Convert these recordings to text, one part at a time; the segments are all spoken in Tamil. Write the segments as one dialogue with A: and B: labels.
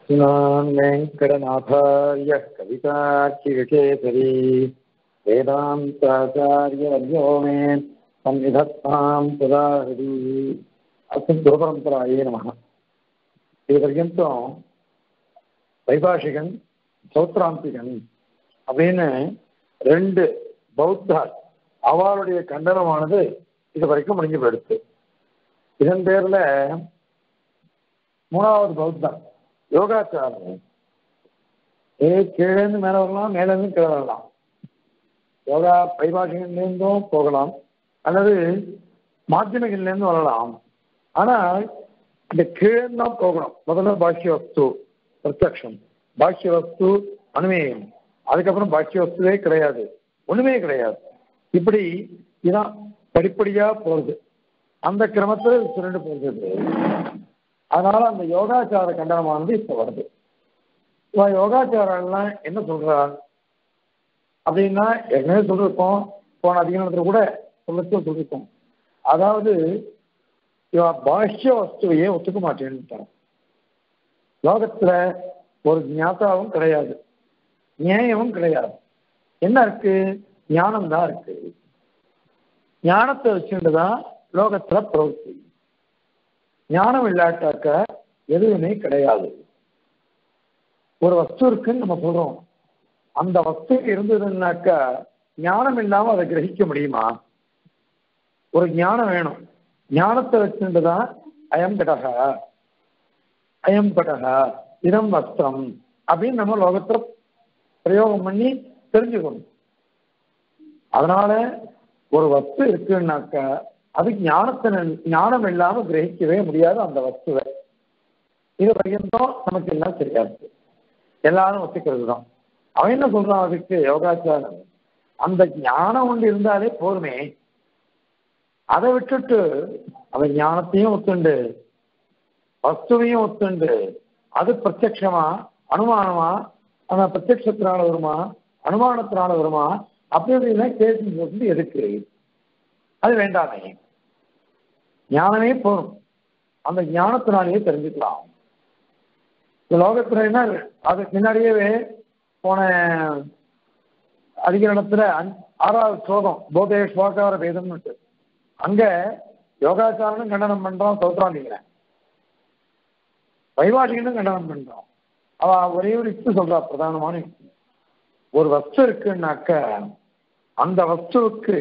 A: श्रीमान् वेङ्कटनाथार्यः कवितार्किकेसरी वेदान्ताचार्यवर्यो मे सन्निधत्तां पुराहरि अस्मिन् गुरुपरम्परायै नमः இது பர்யந்தம் வைபாஷிகன் சௌத்ராந்திகன் அப்படின்னு ரெண்டு பௌத்தார் அவளுடைய கண்டனமானது இது வரைக்கும் முடிஞ்சு போயிடுச்சு இதன் பேர்ல மூணாவது பௌத்தம் யோகாச்சாரம் ஏ கீழேருந்து மேல வரலாம் மேல இருந்து கீழே வரலாம் யோகா பரிபாஷைகள்லேருந்தும் போகலாம் அல்லது மாத்தியமிகள்லேருந்து வரலாம் ஆனால் இந்த கீழேருந்து தான் போகணும் முதல்ல பாஷ்ய வஸ்து பிரத்யக்ஷம் பாஷ்ய வஸ்து அனுமேயம் அதுக்கப்புறம் பாஷ்ய வஸ்துவே கிடையாது ஒண்ணுமே கிடையாது இப்படி இதான் படிப்படியா போகுது அந்த கிரமத்துல சுரண்டு போகுது அதனால அந்த யோகாச்சார கண்டனமானது இப்ப வருது இவன் யோகாச்சாரம்லாம் என்ன சொல்றான் அப்படின்னா ஏற்கனவே சொல்லிருக்கோம் போன அதிகாரத்துல கூட சொல்லச்சும் சொல்லிருக்கோம் அதாவது இவன் பாஷ்ய வஸ்துவையே ஒத்துக்க மாட்டேன்னு லோகத்துல ஒரு ஞாத்தாவும் கிடையாது நியாயமும் கிடையாது என்ன இருக்கு ஞானம் தான் இருக்கு ஞானத்தை வச்சுட்டு தான் லோகத்துல பிரவர்த்தி ஞானம் இல்லாட்டாக்க எதுவுமே கிடையாது ஒரு வஸ்து இருக்குன்னு நம்ம சொல்றோம் அந்த வஸ்து இருந்ததுன்னாக்கா ஞானம் இல்லாம அதை கிரகிக்க முடியுமா ஒரு ஞானம் வேணும் ஞானத்தை வச்சுட்டு தான் அயம் கடகா அயம் கடகா இதம் வஸ்திரம் அப்படின்னு நம்ம லோகத்துல பிரயோகம் பண்ணி தெரிஞ்சுக்கணும் அதனால ஒரு வஸ்து இருக்குன்னாக்கா அது ஞானத்தை ஞானம் இல்லாம கிரகிக்கவே முடியாது அந்த வஸ்துவை இது பர்யந்தம் நமக்கு எல்லாம் தெரியாது எல்லாரும் ஒத்துக்கிறது தான் அவன் என்ன சொல்றான் அதுக்கு யோகாச்சாரம் அந்த ஞானம் ஒன்று இருந்தாலே போருமே அதை விட்டுட்டு அவன் ஞானத்தையும் ஒத்துண்டு வஸ்துவையும் ஒத்துண்டு அது பிரத்யக்ஷமா அனுமானமா அந்த பிரத்யக்ஷத்தினால வருமா அனுமானத்தினால வருமா அப்படி அப்படின்னா கேள்வி போட்டு எதுக்கு அது வேண்டாமே ஞானமே போதும் அந்த ஞானத்தினாலேயே தெரிஞ்சுக்கலாம் இந்த லோகத்துல என்ன அதுக்கு முன்னாடியே போன அதிகரணத்துல ஆறாவது ஸ்லோகம் போதே ஸ்லோகார பேதம்னு அங்க யோகாச்சாரனும் கண்டனம் பண்றோம் சௌத்ராண்டிங்கிறேன் வைவாட்டிகனும் கண்டனம் பண்றோம் அவ ஒரே ஒரு யுக்தி சொல்றா பிரதானமான யுக்தி ஒரு வஸ்து இருக்குன்னாக்க அந்த வஸ்துவுக்கு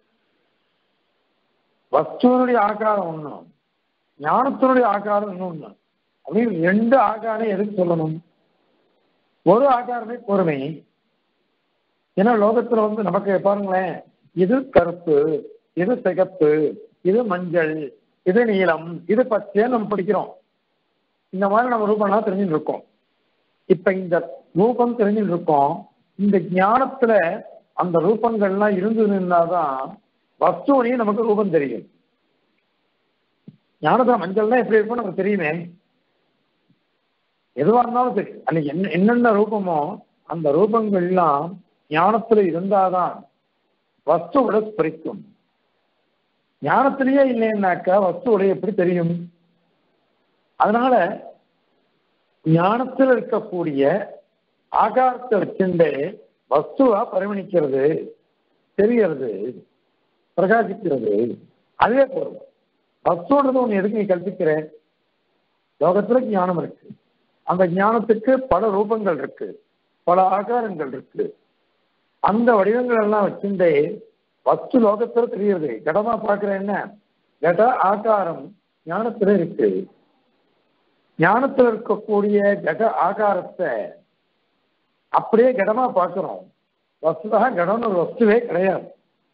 A: வஸ்துவனுடைய ஆகாரம் ஒண்ணு ஞானத்தினுடைய ஆகாரம் இன்னொன்னு அப்படின்னு ரெண்டு ஆகாரம் எதுக்கு சொல்லணும் ஒரு ஆகாரமே பொறுமை ஏன்னா லோகத்துல வந்து நமக்கு பாருங்களேன் இது கருப்பு இது சிகப்பு இது மஞ்சள் இது நீளம் இது பச்சை நம்ம படிக்கிறோம் இந்த மாதிரி நம்ம ரூபம்லாம் தெரிஞ்சுட்டு இருக்கோம் இப்ப இந்த ரூபம் தெரிஞ்சுட்டு இருக்கோம் இந்த ஞானத்துல அந்த ரூபங்கள்லாம் இருந்ததுன்னாதான் வஸ்துவனையும் நமக்கு ரூபம் தெரியும் ஞானத்துல மஞ்சள்னா எப்படி இருக்கும் நமக்கு தெரியுமே எதுவா இருந்தாலும் சரி அன்னைக்கு என்ன என்னென்ன ரூபமோ அந்த ரூபங்கள்லாம் ஞானத்துல இருந்தாதான் வஸ்துவோட ஸ்பரிக்கும் ஞானத்திலேயே இல்லைன்னாக்கா வஸ்துவோட எப்படி தெரியும் அதனால ஞானத்தில் இருக்கக்கூடிய ஆகாரத்தை வச்சுட்டு வஸ்துவா பரிமணிக்கிறது தெரியறது பிரகாசிக்கிறது அதுவே போதும் வஸ்துன்றது ஒன்று எதுக்கு நீ கல்பிக்கிற லோகத்துல ஞானம் இருக்கு அந்த ஞானத்துக்கு பல ரூபங்கள் இருக்கு பல ஆகாரங்கள் இருக்கு அந்த வடிவங்கள் எல்லாம் வச்சுட்டே வஸ்து லோகத்துல தெரியுது கடமா பாக்குற என்ன கட ஆகாரம் ஞானத்துல இருக்கு ஞானத்துல இருக்கக்கூடிய கட ஆகாரத்தை அப்படியே கடமா பார்க்கிறோம் வஸ்துதாக கடம்னு ஒரு வஸ்துவே கிடையாது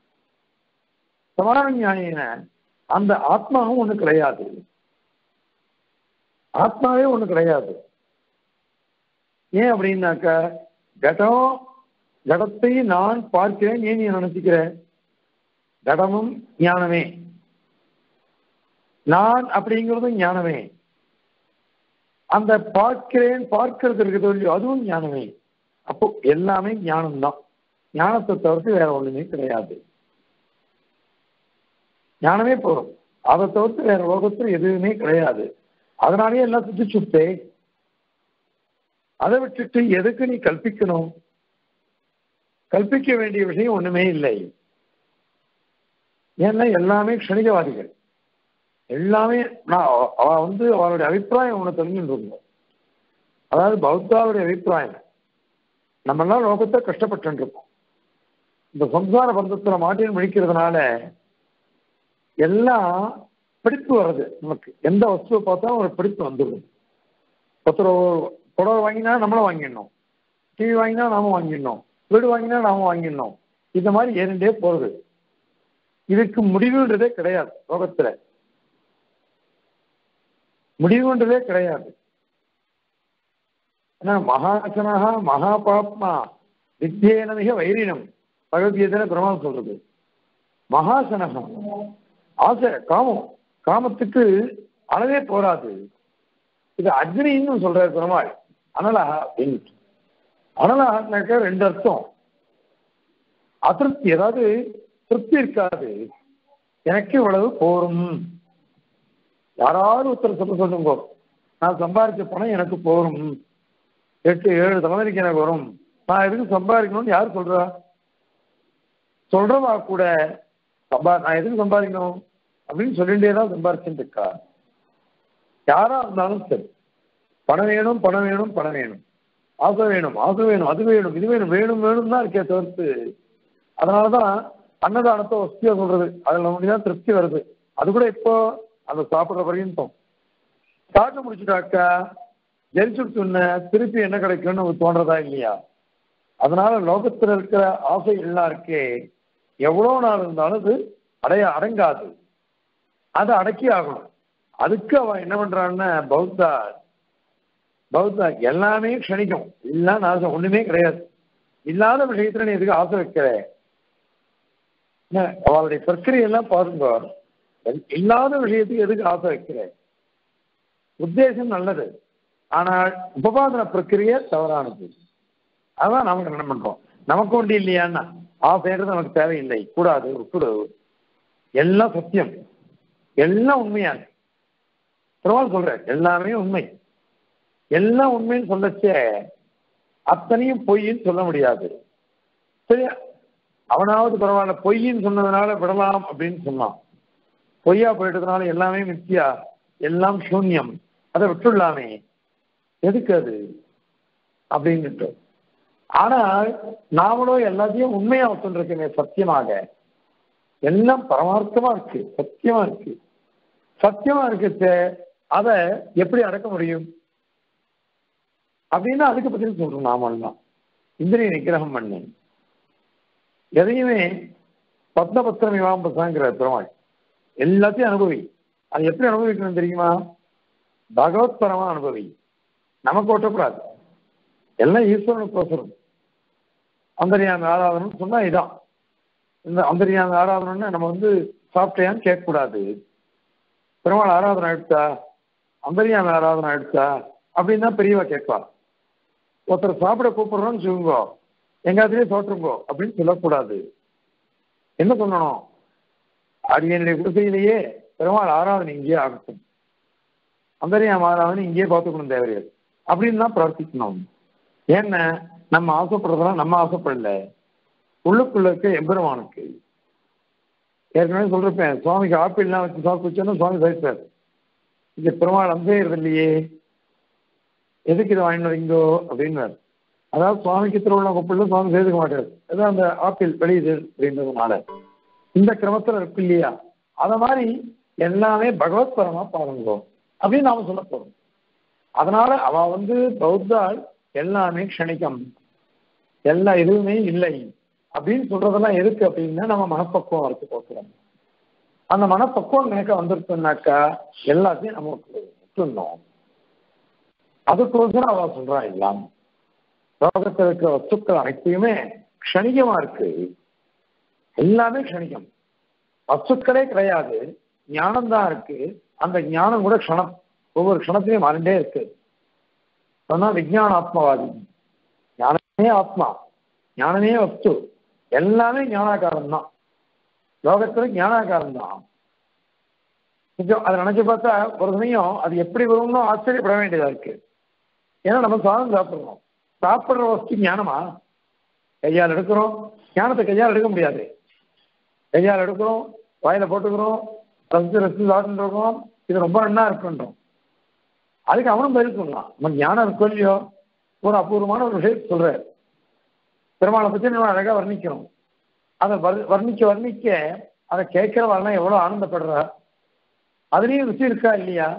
A: சமான ஞானின அந்த ஆத்மாவும் ஒண்ணு கிடையாது ஆத்மாவே ஒண்ணு கிடையாது ஏன் அப்படின்னாக்க கடம் கடத்தை நான் பார்க்கிறேன் ஏன் நீ நினைச்சுக்கிற கடமும் ஞானமே நான் அப்படிங்கிறதும் ஞானமே அந்த பார்க்கிறேன் பார்க்கிறது இருக்குது இல்லையோ அதுவும் ஞானமே அப்போ எல்லாமே ஞானம் தான் ஞானத்தை தவிர்த்து வேற ஒண்ணுமே கிடையாது ஞானமே போதும் அதை தவிர்த்து வேற லோகத்தில் எதுவுமே கிடையாது அதனாலேயே எல்லாம் சுத்தி சுத்தே அதை விட்டுட்டு எதுக்கு நீ கல்பிக்கணும் கல்பிக்க வேண்டிய விஷயம் ஒண்ணுமே இல்லை ஏன்னா எல்லாமே க்ஷணிகவாதிகள் எல்லாமே நான் அவ- அவ வந்து அவளுடைய அபிப்பிராயம் ஒண்ணு தெரிஞ்சுட்டு இருந்தோம் அதாவது பௌத்தாவுடைய அபிப்பிராயம் நம்ம எல்லாம் லோகத்தை கஷ்டப்பட்டு இருக்கோம் இந்த சம்சார பந்தத்துல மாட்டின் முடிக்கிறதுனால எல்லாம் பிடிப்பு வருது நமக்கு எந்த வஸ்துவை பார்த்தாலும் ஒரு பிடிப்பு வந்துடும் ஒருத்தர் ஒரு புடவை வாங்கினா நம்மளும் வாங்கிடணும் டிவி வாங்கினா நாம வாங்கிடணும் வீடு வாங்கினா நாம வாங்கிடணும் இந்த மாதிரி ஏறிண்டே போறது இதுக்கு முடிவுன்றதே கிடையாது லோகத்துல முடிவுன்றதே கிடையாது ஏன்னா மகாசனக மகாபாப்மா வித்தியேன மிக வைரினம் பகவத்கீதையில பெருமாள் சொல்றது மகாசனகம் ஆசை காமம் காமத்துக்கு அளவே போராது இது அக்னின்னு சொல்றாரு பெருமாள் அனலா அப்படின்னு அனலாக ரெண்டு அர்த்தம் அதிருப்தி அதாவது திருப்தி இருக்காது எனக்கு இவ்வளவு போரும் யாராவது ஒருத்தர் சொல்ல சொல்லுங்க நான் சம்பாதிச்ச பணம் எனக்கு போரும் எட்டு ஏழு தலைமுறைக்கு எனக்கு வரும் நான் எதுக்கு சம்பாதிக்கணும்னு யார் சொல்றா சொல்றவா கூட சம்பா நான் எதுக்கு சம்பாதிக்கணும் அப்படின்னு சொல்லிட்டே தான் சம்பாதிச்சுட்டு இருக்கா யாரா இருந்தாலும் சரி பணம் வேணும் பணம் வேணும் பணம் வேணும் ஆசை வேணும் ஆசை வேணும் அது வேணும் இது வேணும் வேணும் வேணும் தான் இருக்கே தவிர்த்து அதனாலதான் அன்னதானத்தை வசதியா சொல்றது அதுல நமக்கு தான் திருப்தி வருது அது கூட இப்போ அந்த சாப்பிடுற பர்யந்தம் சாப்பிட்டு முடிச்சுட்டாக்கா ஜெயிச்சுட்டுன திருப்பி என்ன கிடைக்கும்னு நமக்கு தோன்றதா இல்லையா அதனால லோகத்துல இருக்கிற ஆசை எல்லாம் இருக்கே எவ்வளவு நாள் இருந்தாலும் அது அடைய அடங்காது அதை அடக்கி ஆகணும் அதுக்கு அவன் என்ன பண்றான்னு பௌத்தா பௌத்தா எல்லாமே க்ஷணிக்கும் இல்ல நாசம் ஒண்ணுமே கிடையாது இல்லாத விஷயத்துல நீ எதுக்கு ஆசை வைக்கிற என்ன, அவளுடைய பிரக்கிரியெல்லாம் பாருங்க இல்லாத விஷயத்துக்கு எதுக்கு ஆசை வைக்கிற உத்தேசம் நல்லது ஆனால் உபபாதன பிரக்கிரிய தவறானது அதான் நமக்கு என்ன பண்றோம் நமக்கு ஒண்டி இல்லையான்னா ஆசைன்றது நமக்கு தேவையில்லை கூடாது விட்டுடு எல்லாம் சத்தியம் எல்லாம் உண்மையா இருக்கு பெருமாள் சொல்ற எல்லாமே உண்மை எல்லாம் உண்மைன்னு சொல்லச்சே அத்தனையும் பொய்ன்னு சொல்ல முடியாது சரி அவனாவது பரவாயில்ல பொய்ன்னு சொன்னதுனால விடலாம் அப்படின்னு சொன்னான் பொய்யா போயிட்டதுனால எல்லாமே மித்தியா எல்லாம் சூன்யம் அதை விட்டுடலாமே எதுக்கு அது அப்படின்னுட்டு ஆனால் நாமளும் எல்லாத்தையும் உண்மையா ஒத்துருக்கேன் சத்தியமாக எல்லாம் பரமார்த்தமா இருக்கு சத்தியமா இருக்கு சத்தியமா இருக்குச்சே அதை எப்படி அடக்க முடியும் அப்படின்னா அதுக்கு பத்தி சொல்றோம் நாமெல்லாம் இந்திரிய நிகிரகம் பண்ணு எதையுமே பத்மபத்திரம் இவாம்பசாங்கிற பெருமாள் எல்லாத்தையும் அனுபவி அது எப்படி அனுபவிக்கணும் தெரியுமா பகவத் பரமா அனுபவி நமக்கு ஓட்டக்கூடாது எல்லாம் ஈஸ்வரனுக்கு அவசரம் அந்தரியாமி ஆராதனம் சொன்னா இதான் இந்த அந்தரியாமி ஆராதனம்னு நம்ம வந்து சாப்பிட்டையான்னு கேட்கக்கூடாது பெருமாள் ஆராதனை எடுத்தா அந்தரியாமி ஆராதனை எடுத்தா அப்படின்னு தான் பெரியவா கேட்பா ஒருத்தர் சாப்பிட கூப்பிடுறோம்னு சொல்லுங்கோ எங்காத்திலேயே தோற்றுங்கோ அப்படின்னு சொல்லக்கூடாது என்ன சொல்லணும் அரியனுடைய குடிசையிலேயே பெருமாள் ஆராதனை இங்கேயே ஆகட்டும் அந்தரியாம ஆராதனை இங்கேயே பார்த்துக்கணும் தேவையாது அப்படின்னு தான் பிரார்த்திக்கணும் ஏன்னா நம்ம ஆசைப்படுறதெல்லாம் நம்ம ஆசைப்படல உள்ளுக்குள்ள இருக்க எம்பெருமானுக்கு ஏற்கனவே சொல்றப்பேன் சுவாமிக்கு ஆப்பிள்லாம் வச்சு சாப்பிட்டு வச்சோன்னா சுவாமி சைப்பார் இங்க பெருமாள் அந்தேறது இல்லையே எதுக்கு இதை வாங்கிட்டு வரீங்கோ அப்படின்னாரு அதாவது சுவாமிக்கு திருவிழா கொப்பிள்ள சுவாமி செய்துக்க மாட்டார் ஏதோ அந்த ஆப்பிள் வெளியுது அப்படின்றதுனால இந்த கிரமத்துல இருக்கு இல்லையா அத மாதிரி எல்லாமே பகவத் பரமா பாருங்கோ அப்படின்னு நாம சொல்ல போறோம் அதனால அவ வந்து பௌத்தாள் எல்லாமே க்ஷணிக்கம் எல்லா எதுவுமே இல்லை அப்படின்னு சொல்றதெல்லாம் எதுக்கு அப்படின்னா நம்ம மனப்பக்குவம் வரத்து போக்குறோம் அந்த மனப்பக்குவம் எனக்கு வந்துருச்சுனாக்கா எல்லாத்தையும் நம்ம விட்டுருந்தோம் அதுக்கோசரம் அவ சொல்றா எல்லாம் லோகத்தில் இருக்கிற வஸ்துக்கள் அனைத்தையுமே க்ஷணிகமா இருக்கு எல்லாமே க்ஷணிகம் வஸ்துக்களே கிடையாது ஞானம் தான் இருக்கு அந்த ஞானம் கூட க்ஷணம் ஒவ்வொரு க்ஷணத்திலையும் மாறிண்டே இருக்கு சொன்னா விஜயான ஆத்மவாதி ஞானமே ஆத்மா ஞானமே வஸ்து எல்லாமே ஞானாகாரம் தான் லோகத்துல ஞானாகாரம் தான் கொஞ்சம் அதை நினைச்சு பார்த்தா ஒரு சமயம் அது எப்படி வரும்னு ஆச்சரியப்பட வேண்டியதா இருக்கு ஏன்னா நம்ம சாதம் சாப்பிடுறோம் சாப்பிடுற வஸ்து ஞானமா கையால் எடுக்கிறோம் ஞானத்தை கையால் எடுக்க முடியாது கையால் எடுக்கிறோம் வாயில போட்டுக்கிறோம் ரசித்து ரசித்து சாப்பிட்டு இருக்கோம் இது ரொம்ப நன்னா இருக்குன்றோம் அதுக்கு அவனும் பதில் சொல்லலாம் நம்ம ஞானம் இருக்கும் இல்லையோ ஒரு அபூர்வமான ஒரு விஷயத்தை சொல்றாரு பெருமாளை பற்றி நம்ம அழகா வர்ணிக்கிறோம் அதை வர் வர்ணிக்க வர்ணிக்க அதை கேட்கிறவரெல்லாம் எவ்வளவு ஆனந்தப்படுறா அதுலயும் ருச்சி இருக்கா இல்லையா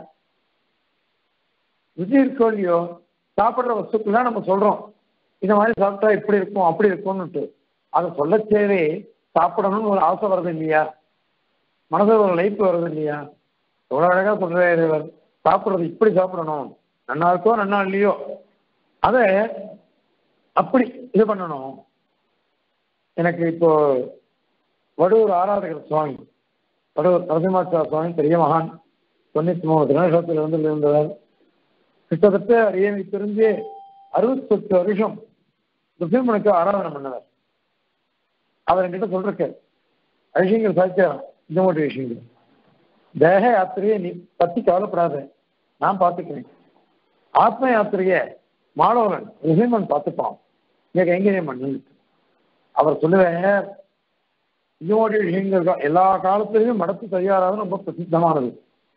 A: ருச்சி இருக்கோ இல்லையோ சாப்பிடுற வஸ்துக்கள் தான் நம்ம சொல்றோம் இந்த மாதிரி சாப்பிட்டா இப்படி இருக்கும் அப்படி இருக்கும்னுட்டு அதை சொல்லச்சேவே சாப்பிடணும்னு ஒரு ஆசை வருது இல்லையா மனதில் ஒரு லைஃப் வருது இல்லையா எவ்வளவு அழகா சொல்றாரு இவர் சாப்பிடுறது இப்படி சாப்பிடணும் நன்னா இருக்கோ நன்னா இல்லையோ அதை அப்படி இது பண்ணணும் எனக்கு இப்போ வடூர் ஆராதகர் சுவாமி வடூர் நரசிம்மாச்சார சுவாமி பெரிய மகான் தொண்ணூத்தி மூணு திருநேசத்தில் இருந்து இருந்தவர் கிட்டத்தட்ட எனக்கு தெரிஞ்சு அறுபத்தெட்டு வருஷம் நரசிம்மனுக்கு ஆராதனை பண்ணவர் அவர் என்கிட்ட சொல்றாரு விஷயங்கள் சாய்ச்சாராம் இந்த மாதிரி விஷயங்கள் தேக யாத்திரையை நீ பத்தி கவலைப்படாத நான் பார்த்துக்கிறேன் ஆத்ம யாத்திரையை மாணவன் ரிசைமன் பார்த்துப்பான் இங்க கைங்கரியம் பண்ணு அவர் சொல்லுவேன் இந்த மாதிரி விஷயங்கள் தான் எல்லா காலத்திலையும் மடத்து தயாராக ரொம்ப பிரசித்தமானது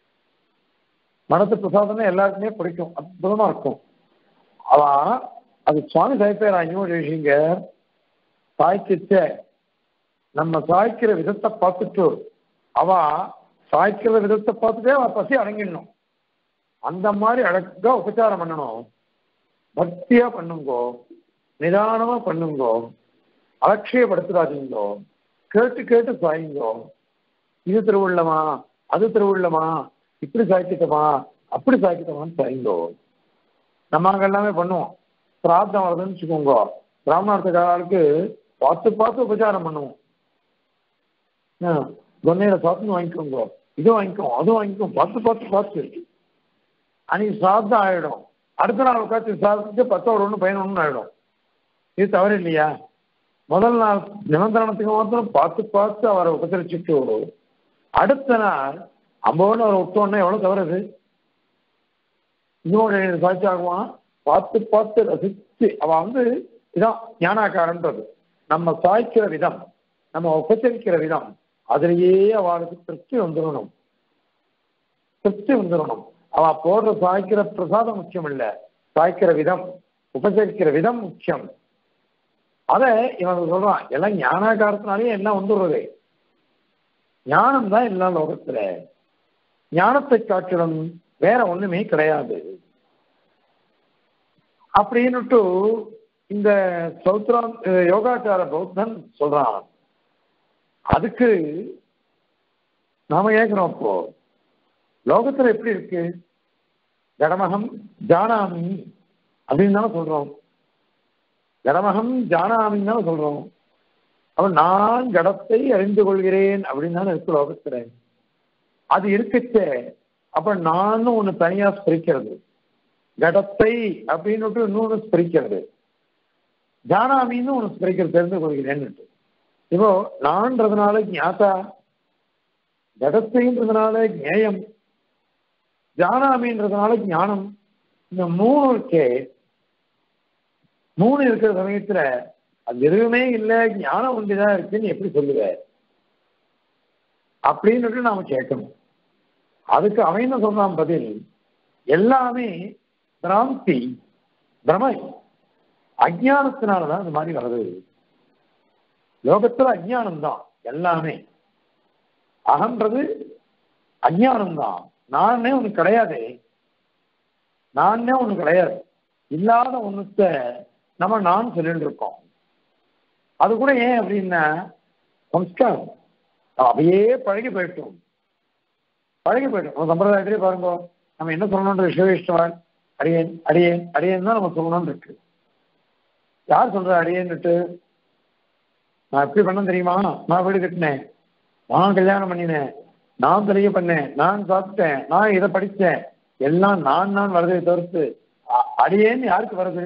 A: மடத்து பிரசாதம்னா எல்லாருக்குமே பிடிக்கும் அற்புதமா இருக்கும் அவ அது சுவாமி சாய்ப்பேரா இன்னொரு விஷயங்க சாய்க்கிச்ச நம்ம சாய்க்கிற விதத்தை பார்த்துட்டு அவ சாய்க்கிற விதத்தை பார்த்துட்டே அவ பசி அடங்கிடணும் அந்த மாதிரி அழகா உபச்சாரம் பண்ணணும் பக்தியா பண்ணுங்கோ நிதானமா பண்ணுங்கோ அலட்சியப்படுத்துறாதீங்கோ கேட்டு கேட்டு சாயுங்கோ இது திருவுள்ளமா அது திருவுள்ளமா இப்படி சாய்க்கிட்டமா அப்படி சாய்க்கிட்டமான்னு சாயுங்கோ நம்ம அங்க எல்லாமே பண்ணுவோம் பிரார்த்தம் வருதுன்னு வச்சுக்கோங்க பிராமணத்துக்காரருக்கு பார்த்து பார்த்து உபச்சாரம் பண்ணுவோம் கொன்னையில சாப்பிட்டு வாங்கிக்கோங்க இது வாங்கிக்கோ அது வாங்கிக்கோ பார்த்து பார்த்து பார்த்து அன்னைக்கு சாப்பிட்டு ஆயிடும் அடுத்த நாள் உட்காந்து சாப்பிட்டு பத்தோட ஒன்று பதினொன்று ஆயிடும் இது தவறு இல்லையா முதல் நாள் நிமந்திரணத்துக்கு மாத்திரம் பார்த்து பார்த்து அவரை உபசரிச்சுட்டு அடுத்த நாள் அம்போன்னு அவரை விட்டோன்னா எவ்வளோ தவறுது இன்னொரு சாட்சி ஆகுவான் பார்த்து பார்த்து ரசித்து அவன் வந்து இதான் ஞானாக்காரன்றது நம்ம சாய்க்கிற விதம் நம்ம உபசரிக்கிற விதம் அதிலேயே அவளுக்கு திருப்தி வந்துடணும் திருப்தி வந்துடணும் அவன் போடுற சாய்க்கிற பிரசாதம் முக்கியம் இல்ல சாய்க்கிற விதம் உபசரிக்கிற விதம் முக்கியம் அத இவன் சொல்றான் எல்லாம் ஞானாகாரத்தினாலேயே எல்லாம் வந்துடுறது ஞானம் தான் எல்லா லோகத்துல ஞானத்தை காட்டிலும் வேற ஒண்ணுமே கிடையாது அப்படின்னுட்டு இந்த சௌத்ரா யோகாச்சார பௌத்தன் சொல்றான் அதுக்கு நாம கேட்கிறோம் இப்போ லோகத்துல எப்படி இருக்கு ஜடமகம் ஜானாமி அப்படின்னு தானே சொல்றோம் ஜடமகம் ஜானாமின்னு தானே சொல்றோம் அவன் நான் ஜடத்தை அறிந்து கொள்கிறேன் அப்படின்னு தானே இருக்கு லோகத்துல அது இருக்குச்சே அப்ப நானும் ஒண்ணு தனியா ஸ்பிரிக்கிறது ஜடத்தை அப்படின்னு இன்னொன்னு ஸ்பிரிக்கிறது ஜானாமின்னு ஒண்ணு ஸ்பிரிக்கிறது தெரிந்து கொள்கிறேன்னு இப்போ நான்றதுனால ஞாதா ஜடத்தைன்றதுனால ஞேயம் ஜானாமின்றதுனால ஞானம் இந்த மூணு இருக்கே மூணு இருக்கிற சமயத்துல அது எதுவுமே இல்லை ஞானம் ஒன்றுதான் இருக்குன்னு எப்படி சொல்லுவ அப்படின்னு நாம கேட்கணும் அதுக்கு அவன் என்ன சொல்றான் பதில் எல்லாமே பிராந்தி பிரமை அஜானத்தினாலதான் இந்த மாதிரி வருது லோகத்துல அஜானம் தான் எல்லாமே அகன்றது அஜானம் தான் நானே ஒண்ணு கிடையாது நானே ஒண்ணு கிடையாது இல்லாத ஒண்ணுத்த நம்ம நான் சொல்லிட்டு இருக்கோம் அது கூட ஏன் அப்படின்னா சம்ஸ்காரம் அப்படியே பழகி போயிட்டோம் பழகி போயிட்டோம் நம்ம சம்பிரதாயத்திலே பாருங்க நம்ம என்ன சொல்லணும்ன்ற விஸ்வவிஷ்ணவன் அடியேன் அடியேன் அடியேன் தான் நம்ம சொல்லணும்னு இருக்கு யார் சொல்ற அடியேன்னுட்டு நான் எப்படி பண்ண தெரியுமா நான் வீடு கட்டினேன் நான் கல்யாணம் பண்ணினேன் நான் தெரிய பண்ணேன் நான் சாப்பிட்டேன் நான் இதை படித்தேன் எல்லாம் நான் நான் வருதை தவிர்த்து அடியேன்னு யாருக்கு வருது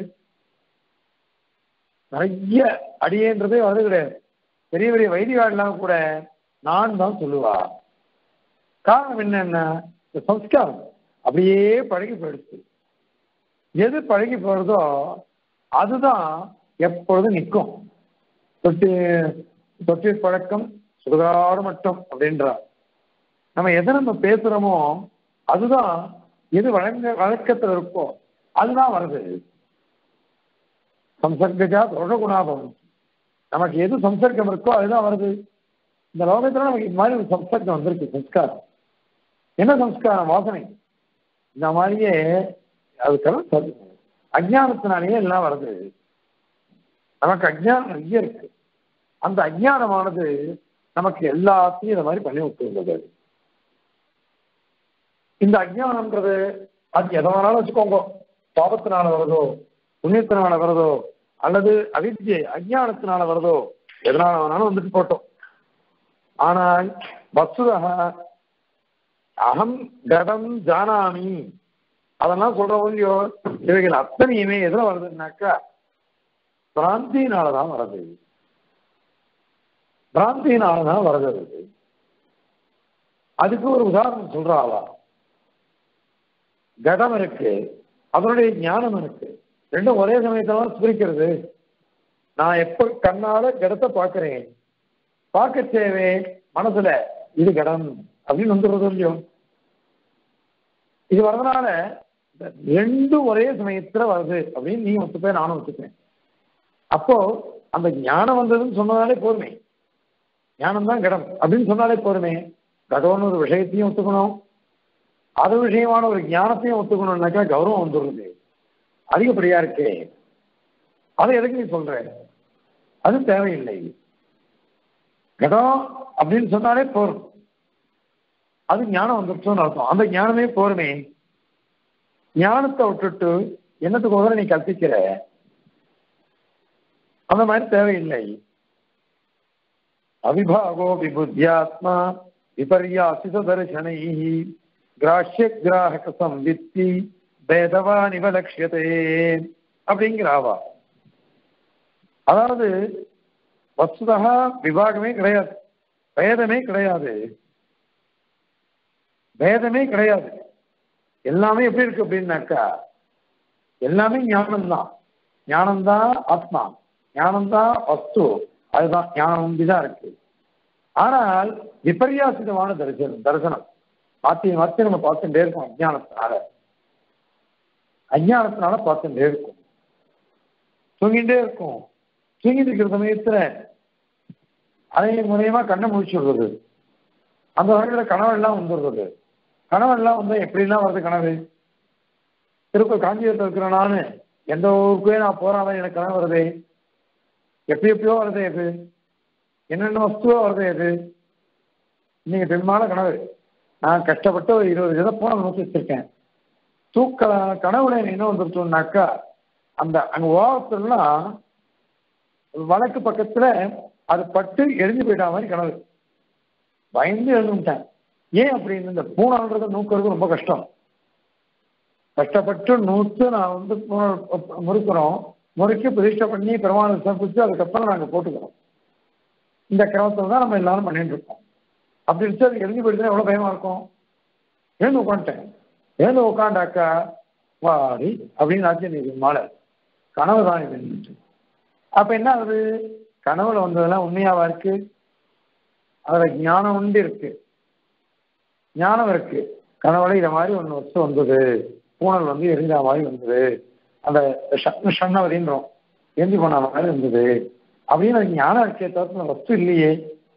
A: நிறைய அடியேன்றதே வருது கிடையாது பெரிய பெரிய வைத்தியாடெல்லாம் கூட நான் தான் சொல்லுவா காரணம் என்னன்னா இந்த சம்ஸ்காரம் அப்படியே பழகி போயிடுச்சு எது பழகி போறதோ அதுதான் எப்பொழுதும் நிற்கும் தொட்டி தொட்டி பழக்கம் சுடுகாடு மட்டும் அப்படின்றார் நம்ம எதை நம்ம பேசுறோமோ அதுதான் எது வழங்க வழக்கத்தில் இருக்கோ அதுதான் வருது சம்சர்கஜா குணாபம் நமக்கு எது சம்சர்க்கம் இருக்கோ அதுதான் வருது இந்த லோகத்துல நமக்கு இந்த மாதிரி ஒரு சம்சர்க்கம் வந்திருக்கு சம்ஸ்காரம் என்ன சம்ஸ்காரம் வாசனை இந்த மாதிரியே அதுக்கெல்லாம் அஜானத்தினாலேயே எல்லாம் வருது நமக்கு அஜ்ஞானம் நிறைய இருக்கு அந்த அஜ்ஞானமானது நமக்கு எல்லாத்தையும் இந்த மாதிரி பண்ணி விட்டுருந்தது இந்த அஜ்ஞானம்ன்றது அது எதை வேணாலும் வச்சுக்கோங்க பாபத்தினால வருதோ புண்ணியத்தினால வருதோ அல்லது அவித்யை அஜ்ஞானத்தினால வருதோ எதனால வேணாலும் வந்துட்டு போட்டோம் ஆனால் வசுதக அகம் கடம் ஜானாமி அதெல்லாம் சொல்றோம் இல்லையோ இவைகள் அத்தனையுமே எதுல வருதுன்னாக்கா பிராந்தியினாலதான் வருது பிராந்தியினாலதான் வருது அது. அதுக்கு ஒரு உதாரணம் சொல்றாளா கடம் இருக்கு அதனுடைய ஞானம் இருக்கு ரெண்டும் ஒரே சமயத்துல தான் ஸ்பிரிக்கிறது நான் எப்ப கண்ணால கடத்தை பார்க்கிறேன் பார்க்க தேவை மனசுல இது கடம் அப்படின்னு வந்துடுறது இல்லையோ இது வரதுனால இந்த ரெண்டும் ஒரே சமயத்துல வருது அப்படின்னு நீ ஒத்துப்பேன் நானும் ஒத்துப்பேன் அப்போ அந்த ஞானம் வந்ததுன்னு சொன்னதாலே போருமே ஞானம் தான் கடம் அப்படின்னு சொன்னாலே போருமே கடவுள்னு ஒரு விஷயத்தையும் ஒத்துக்கணும் அது விஷயமான ஒரு ஞானத்தையும் ஒத்துக்கணும்னாக்கா கௌரவம் வந்துடுறது அதிகப்படியா இருக்கே அதை எதுக்கு நீ சொல்ற அது தேவையில்லை கடம் அப்படின்னு சொன்னாலே போரும் அது ஞானம் வந்துருச்சோன்னு அர்த்தம் அந்த ஞானமே போருமே ஞானத்தை விட்டுட்டு என்னத்துக்கு உதவ நீ கற்பிக்கிற அந்த மாதிரி தேவையில்லை அவிபாகோ விபுத்தியாத்மா விபர்யாசித தரிசனை கிராஹ்ய கிராஹக சம்வித்தி பேதவான் இவலட்சியதே அப்படிங்கிறாவா அதாவது வஸ்துதா விவாகமே கிடையாது பேதமே கிடையாது பேதமே கிடையாது எல்லாமே எப்படி இருக்கு அப்படின்னாக்கா எல்லாமே ஞானம்தான் ஞானம்தான் ஆத்மா ஞானம்தான் வஸ்து அதுதான் ஞானம் ஒன்றிதான் இருக்கு ஆனால் விபர்யாசிதமான தரிசனம் தரிசனம் மாத்தி மாத்தி நம்ம பார்த்துட்டே இருக்கோம் அஜானத்தினால அஜானத்தினால பார்த்துட்டே இருக்கும் தூங்கிட்டே இருக்கும் தூங்கிட்டு இருக்கிற சமயத்துல அதே முறையமா கண்ணை முடிச்சு விடுறது அந்த வகையில கனவெல்லாம் வந்துடுறது கனவெல்லாம் வந்தா எப்படிலாம் வருது கனவு திருப்ப காஞ்சிபுரத்தில் இருக்கிற நானு எந்த ஊருக்கே நான் போறாதான் எனக்கு கனவு வருதே எப்படி எப்படியோ வருது அது என்னென்ன வஸ்துவோ வருது அது இன்னைக்கு பெரும்பால கனவு நான் கஷ்டப்பட்டு ஒரு இருபது இதை போன நோக்கி வச்சிருக்கேன் தூக்க கனவுல என்ன வந்துருச்சோம்னாக்கா அந்த அங்க ஓரத்துலாம் வழக்கு பக்கத்துல அது பட்டு எரிஞ்சு போயிட்டா மாதிரி கனவு பயந்து எழுந்துட்டேன் ஏன் அப்படின்னு இந்த பூனான்றதை நூக்கிறது ரொம்ப கஷ்டம் கஷ்டப்பட்டு நூத்து நான் வந்து பூனை முறுக்கிறோம் முறுக்கி பிரதிஷ்டை பண்ணி பெருமாள் சமர்ப்பிச்சு அதுக்கப்புறம் நாங்கள் போட்டுக்கிறோம் இந்த கிரமத்தில் தான் நம்ம எல்லாரும் பண்ணிட்டு இருக்கோம் அப்படி இருந்துச்சு அது எரிஞ்சு போயிடுச்சுன்னா எவ்வளோ பயமா இருக்கும் எழுந்து உட்காந்துட்டேன் எழுந்து உட்காண்டாக்கா வாடி அப்படின்னு ஆச்சு நீ மாலை கனவு தான் இது அப்ப என்ன ஆகுது கனவுல வந்ததெல்லாம் உண்மையாவா இருக்கு அதுல ஞானம் உண்டு இருக்கு ஞானம் இருக்கு கனவுல இத மாதிரி ஒன்று வச்சு வந்தது பூனல் வந்து எரிஞ்ச மாதிரி வந்தது அந்த ஷண்ணவதின்றோம் எரிஞ்சு போன மாதிரி இருந்தது அப்படின்னு அது ஞானம் இருக்கே தவிர்த்து வஸ்து இல்லையே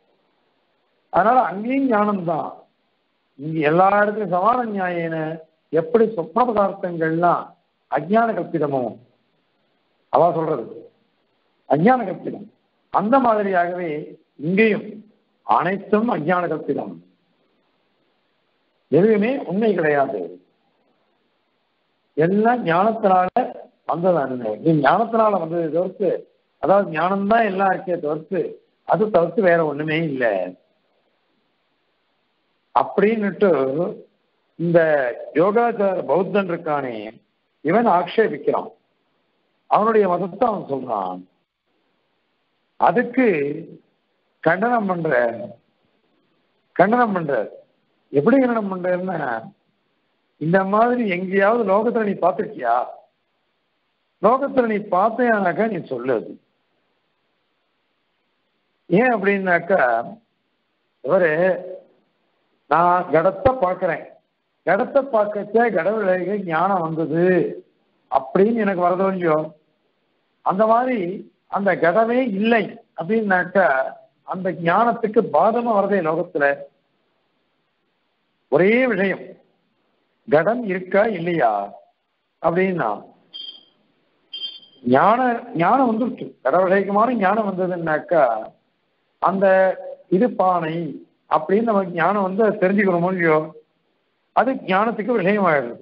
A: அதனால அங்கேயும் ஞானம் தான் இங்க எல்லா இடத்துலையும் சமான நியாயன எப்படி சொப்ன பதார்த்தங்கள்லாம் அஜ்ஞான கல்பிதமோ அவா சொல்றது அஜ்ஞான கல்பிதம் அந்த மாதிரியாகவே இங்கேயும் அனைத்தும் அஜ்ஞான கல்பிதம் எதுவுமே உண்மை கிடையாது எல்லாம் ஞானத்தினால வந்தது நீ ஞானத்தினால வந்ததை தவிர்த்து அதாவது ஞானம்தான் எல்லாம் இருக்கே தவிர்த்து அது தவிர்த்து வேற ஒண்ணுமே இல்லை அப்படின்னுட்டு இந்த யோகாச்சார பௌத்தன் இருக்கானே இவன் ஆக்ஷேபிக்கிறான் அவனுடைய மதத்தை அவன் சொல்றான் அதுக்கு கண்டனம் பண்ற கண்டனம் பண்ற எப்படி கண்டனம் பண்றன்னா இந்த மாதிரி எங்கேயாவது லோகத்துல நீ பார்த்திருக்கியா லோகத்துல நீ பார்த்தேனாக்கா நீ சொல்லு அது ஏன் அப்படின்னாக்கா இவரு நான் கடத்தை பார்க்கிறேன் கடத்தை பார்க்கச்ச கடவுளுக்கு ஞானம் வந்தது அப்படின்னு எனக்கு வரதோ இல்லையோ அந்த மாதிரி அந்த கடமே இல்லை அப்படின்னாக்கா அந்த ஞானத்துக்கு பாதமா வரதே லோகத்துல ஒரே விஷயம் கடம் இருக்கா இல்லையா அப்படின்னா ஞான ஞானம் வந்துருச்சு கடவுளைக்குமான ஞானம் வந்ததுன்னாக்கா அந்த இது பானை அப்படின்னு நமக்கு ஞானம் வந்து அதை தெரிஞ்சுக்கிறோமோ இல்லையோ அது ஞானத்துக்கு விஷயமாயிடுது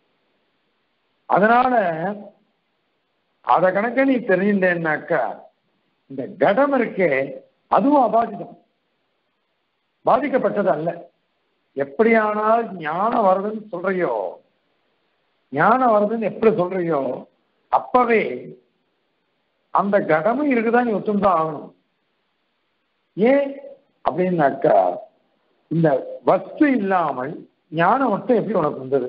A: அதனால அத கணக்க நீ தெரிஞ்சிருந்தேன்னாக்கா இந்த கடம் இருக்கே அதுவும் அபாதிதம் பாதிக்கப்பட்டது அல்ல எப்படியானால் ஞானம் வருதுன்னு சொல்றியோ ஞானம் வருதுன்னு எப்படி சொல்றியோ அப்பவே அந்த கடமும் இருக்குதான் நீ ஒத்துந்தான் ஆகணும் ஏன் அப்படின்னாக்கா இந்த வஸ்து இல்லாமல் ஞானம் மட்டும் எப்படி உனக்கு வந்தது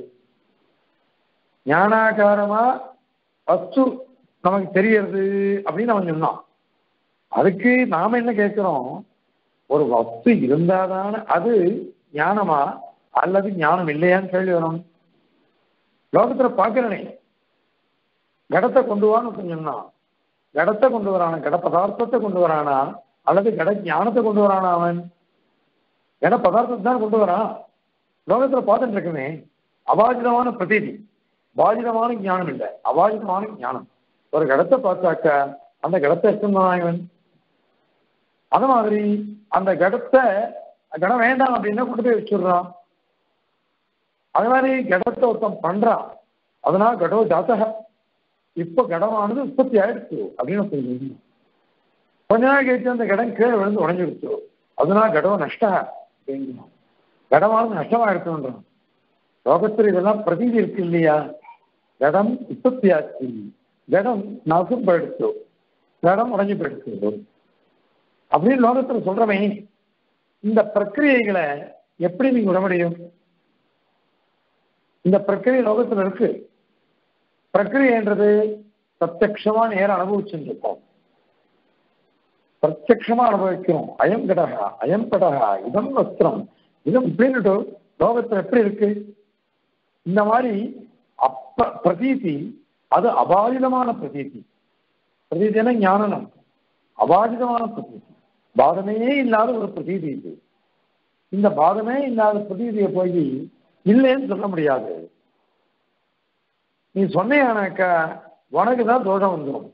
A: ஞானாகாரமா வஸ்து நமக்கு தெரியறது அப்படின்னு அவன் சொன்னான் அதுக்கு நாம என்ன கேட்கிறோம் ஒரு வஸ்து இருந்தாதான அது ஞானமா அல்லது ஞானம் இல்லையான்னு கேள்வி வரும் லோகத்துல பாக்குறனே கடத்தை கொண்டு வான்னு சொன்னான் கடத்தை கொண்டு வரானா கட பதார்த்தத்தை கொண்டு வரானா அல்லது கட ஞானத்தை கொண்டு வரானா அவன் கட பதார்த்தத்தை தான் கொண்டு வரான் லோகத்துல பார்த்துட்டு இருக்குமே அபாஜிதமான பிரதீதி பாஜிதமான ஞானம் இல்லை அபாஜிதமான ஞானம் ஒரு கடத்தை பார்த்தாக்க அந்த கடத்தை எடுத்துதான் இவன் அது மாதிரி அந்த கடத்தை கடம் வேண்டாம் அப்படின்னா கொண்டு போய் வச்சுடுறான் அது மாதிரி கடத்தை ஒருத்தன் பண்றான் அதனால கடோ ஜாத்தக இப்ப கடமானது உற்பத்தி ஆயிடுச்சு அப்படின்னு சொல்லி கொஞ்ச நாள் கழிச்சு அந்த கடம் கீழே விழுந்து உடஞ்சிடுச்சு அதனால கடவு நஷ்ட அப்படிங்கிறான் கடமானது நஷ்டமாயிடுச்சுன்றான் லோகத்தில் இதெல்லாம் பிரதீதி இருக்கு இல்லையா கடம் உற்பத்தி ஆச்சு கடம் நாசம் போயிடுச்சு கடம் உடஞ்சி போயிடுச்சு அப்படின்னு லோகத்துல சொல்றவன் இந்த பிரக்கிரியைகளை எப்படி நீங்க விட முடியும் இந்த பிரக்கிரியை லோகத்துல இருக்கு பிரக்கிரியன்றது பிரத்யக்ஷமா நேரம் அனுபவிச்சுருக்கோம் பிரத்யக்ஷமா அனுபவிக்கிறோம் அயம் கடகா அயம் கடகா இதம் வஸ்திரம் இதம் இப்படின்னுட்டு லோகத்துல எப்படி இருக்கு இந்த மாதிரி அப்ப பிரதீதி அது அபாதிதமான பிரதீதி பிரதீதினா ஞானம் அபாதிதமான பிரதீதி பாதமே இல்லாத ஒரு பிரதீதி இது இந்த பாதமே இல்லாத பிரதீதியை போய் இல்லைன்னு சொல்ல முடியாது நீ சொன்னேனாக்கா உனக்கு தான் தோஷம் வந்துடும்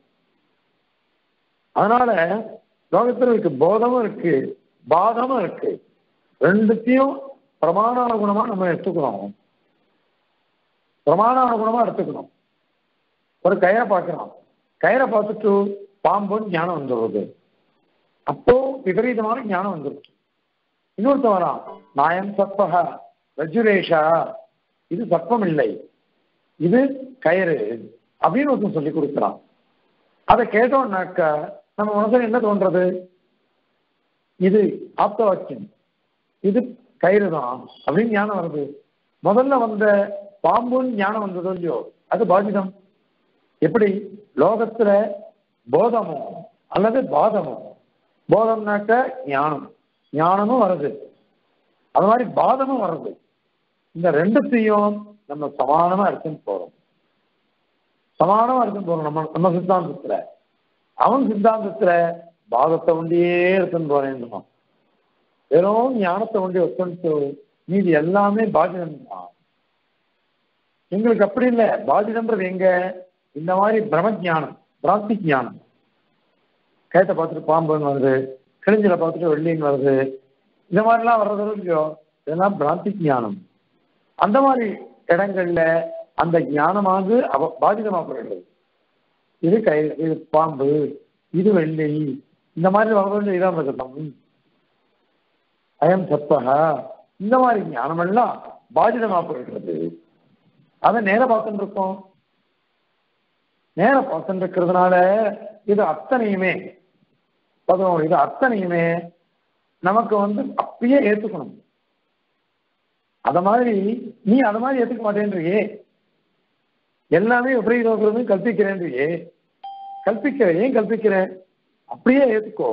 A: அதனால லோகத்தில் இருக்கு போதமும் இருக்கு பாதமும் இருக்கு ரெண்டுத்தையும் பிரமாணானுகுணமா நம்ம எடுத்துக்கணும் பிரமாணானுகுணமா எடுத்துக்கணும் ஒரு கயிறை பார்க்கிறோம் கயிறை பார்த்துட்டு பாம்புன்னு ஞானம் வந்துடுறது அப்போ விபரீதமான ஞானம் வந்துருச்சு இன்னொருத்த வரான் நாயம் சப்பக ரஜுரேஷா இது சப்பம் இல்லை இது கயிறு அப்படின்னு ஒருத்தன் சொல்லி கொடுக்குறான் அதை கேட்டோம்னாக்கா நம்ம மனசுல என்ன தோன்றது இது ஆப்த வாக்கியம் இது கயிறு தான் அப்படின்னு ஞானம் வருது முதல்ல வந்த பாம்புன்னு ஞானம் வந்ததோ இல்லையோ அது பாதிதம் எப்படி லோகத்துல போதமோ அல்லது பாதமோ போதம்னாக்க ஞானம் ஞானமும் வருது அது மாதிரி பாதமும் வருது இந்த ரெண்டுத்தையும் நம்ம சமானமா எடுத்துன்னு போறோம் சமானமா எடுத்துன்னு போறோம் நம்ம நம்ம சித்தாந்தத்துல அவன் சித்தாந்தத்துல பாதத்தை ஒண்டியே எடுத்துன்னு போறேன் வெறும் ஞானத்தை ஒண்டி ஒத்துட்டு மீதி எல்லாமே பாதிதம் தான் எங்களுக்கு அப்படி இல்லை பாதிதம்ன்றது எங்க இந்த மாதிரி பிரம ஜானம் பிராந்தி ஞானம் கேட்ட பார்த்துட்டு பாம்புன்னு வருது கிழிஞ்சில பார்த்துட்டு வெள்ளின்னு வருது இந்த மாதிரிலாம் வர்றது இல்லையோ இதெல்லாம் பிராந்தி ஞானம் அந்த மாதிரி இடங்கள்ல அந்த ஞானமானது அவ பாதிதமாகப்படுகிறது இது கை இது பாம்பு இது வெள்ளி இந்த மாதிரி வர்றது இதான் இருக்கட்டும் அயம் சப்பகா இந்த மாதிரி ஞானமெல்லாம் பாதிதமாகப்படுகிறது அதை நேர பார்த்துட்டு இருக்கோம் நேர பார்த்துட்டு இருக்கிறதுனால இது அத்தனையுமே பதினோரு இது அத்தனையுமே நமக்கு வந்து அப்பயே ஏத்துக்கணும் அத மாதிரி நீ அத மாதிரி ஏத்துக்க மாட்டேன்றியே எல்லாமே விபரீதம் கல்பிக்கிறேன்றியே கல்பிக்கிற ஏன் கல்பிக்கிறேன் அப்படியே ஏத்துக்கோ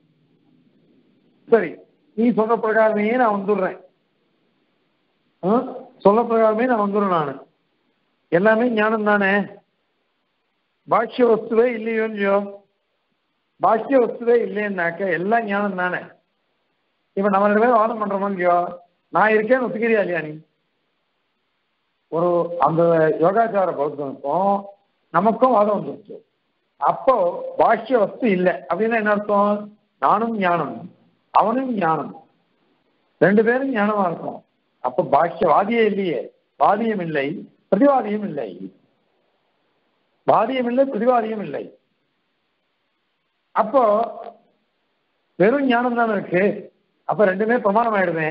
A: சரி நீ சொல்ற பிரகாரமே நான் வந்துடுறேன் ஆ? சொல்ற பிரகாரமே நான் வந்துடுறேன் நான் எல்லாமே ஞானம் தானே பாஷ்ய வஸ்துவே இல்லையோ இல்லையோ பாஷ்ய வஸ்துவே இல்லைன்னாக்க எல்லாம் ஞானம் தானே இப்ப நம்ம ரெண்டு பேரும் வாதம் பண்றோமோ இல்லையோ நான் இருக்கேன்னு ஒத்துக்கிறியா இல்லையா நீ ஒரு அந்த யோகாச்சார பௌத்தனுக்கும் நமக்கும் வாதம் வந்துருச்சு அப்போ பாஷ்ய வஸ்து இல்லை அப்படின்னா என்ன அர்த்தம் நானும் ஞானம் அவனும் ஞானம் ரெண்டு பேரும் ஞானமா இருக்கும் அப்ப பாஷ்யவாதியே இல்லையே வாதியம் இல்லை பிரதிவாதியம் இல்லை வாதியம் இல்லை பிரதிவாதியம் இல்லை அப்போ வெறும் ஞானம் தானே இருக்கு அப்ப ரெண்டுமே பிரமாணம் ஆயிடுமே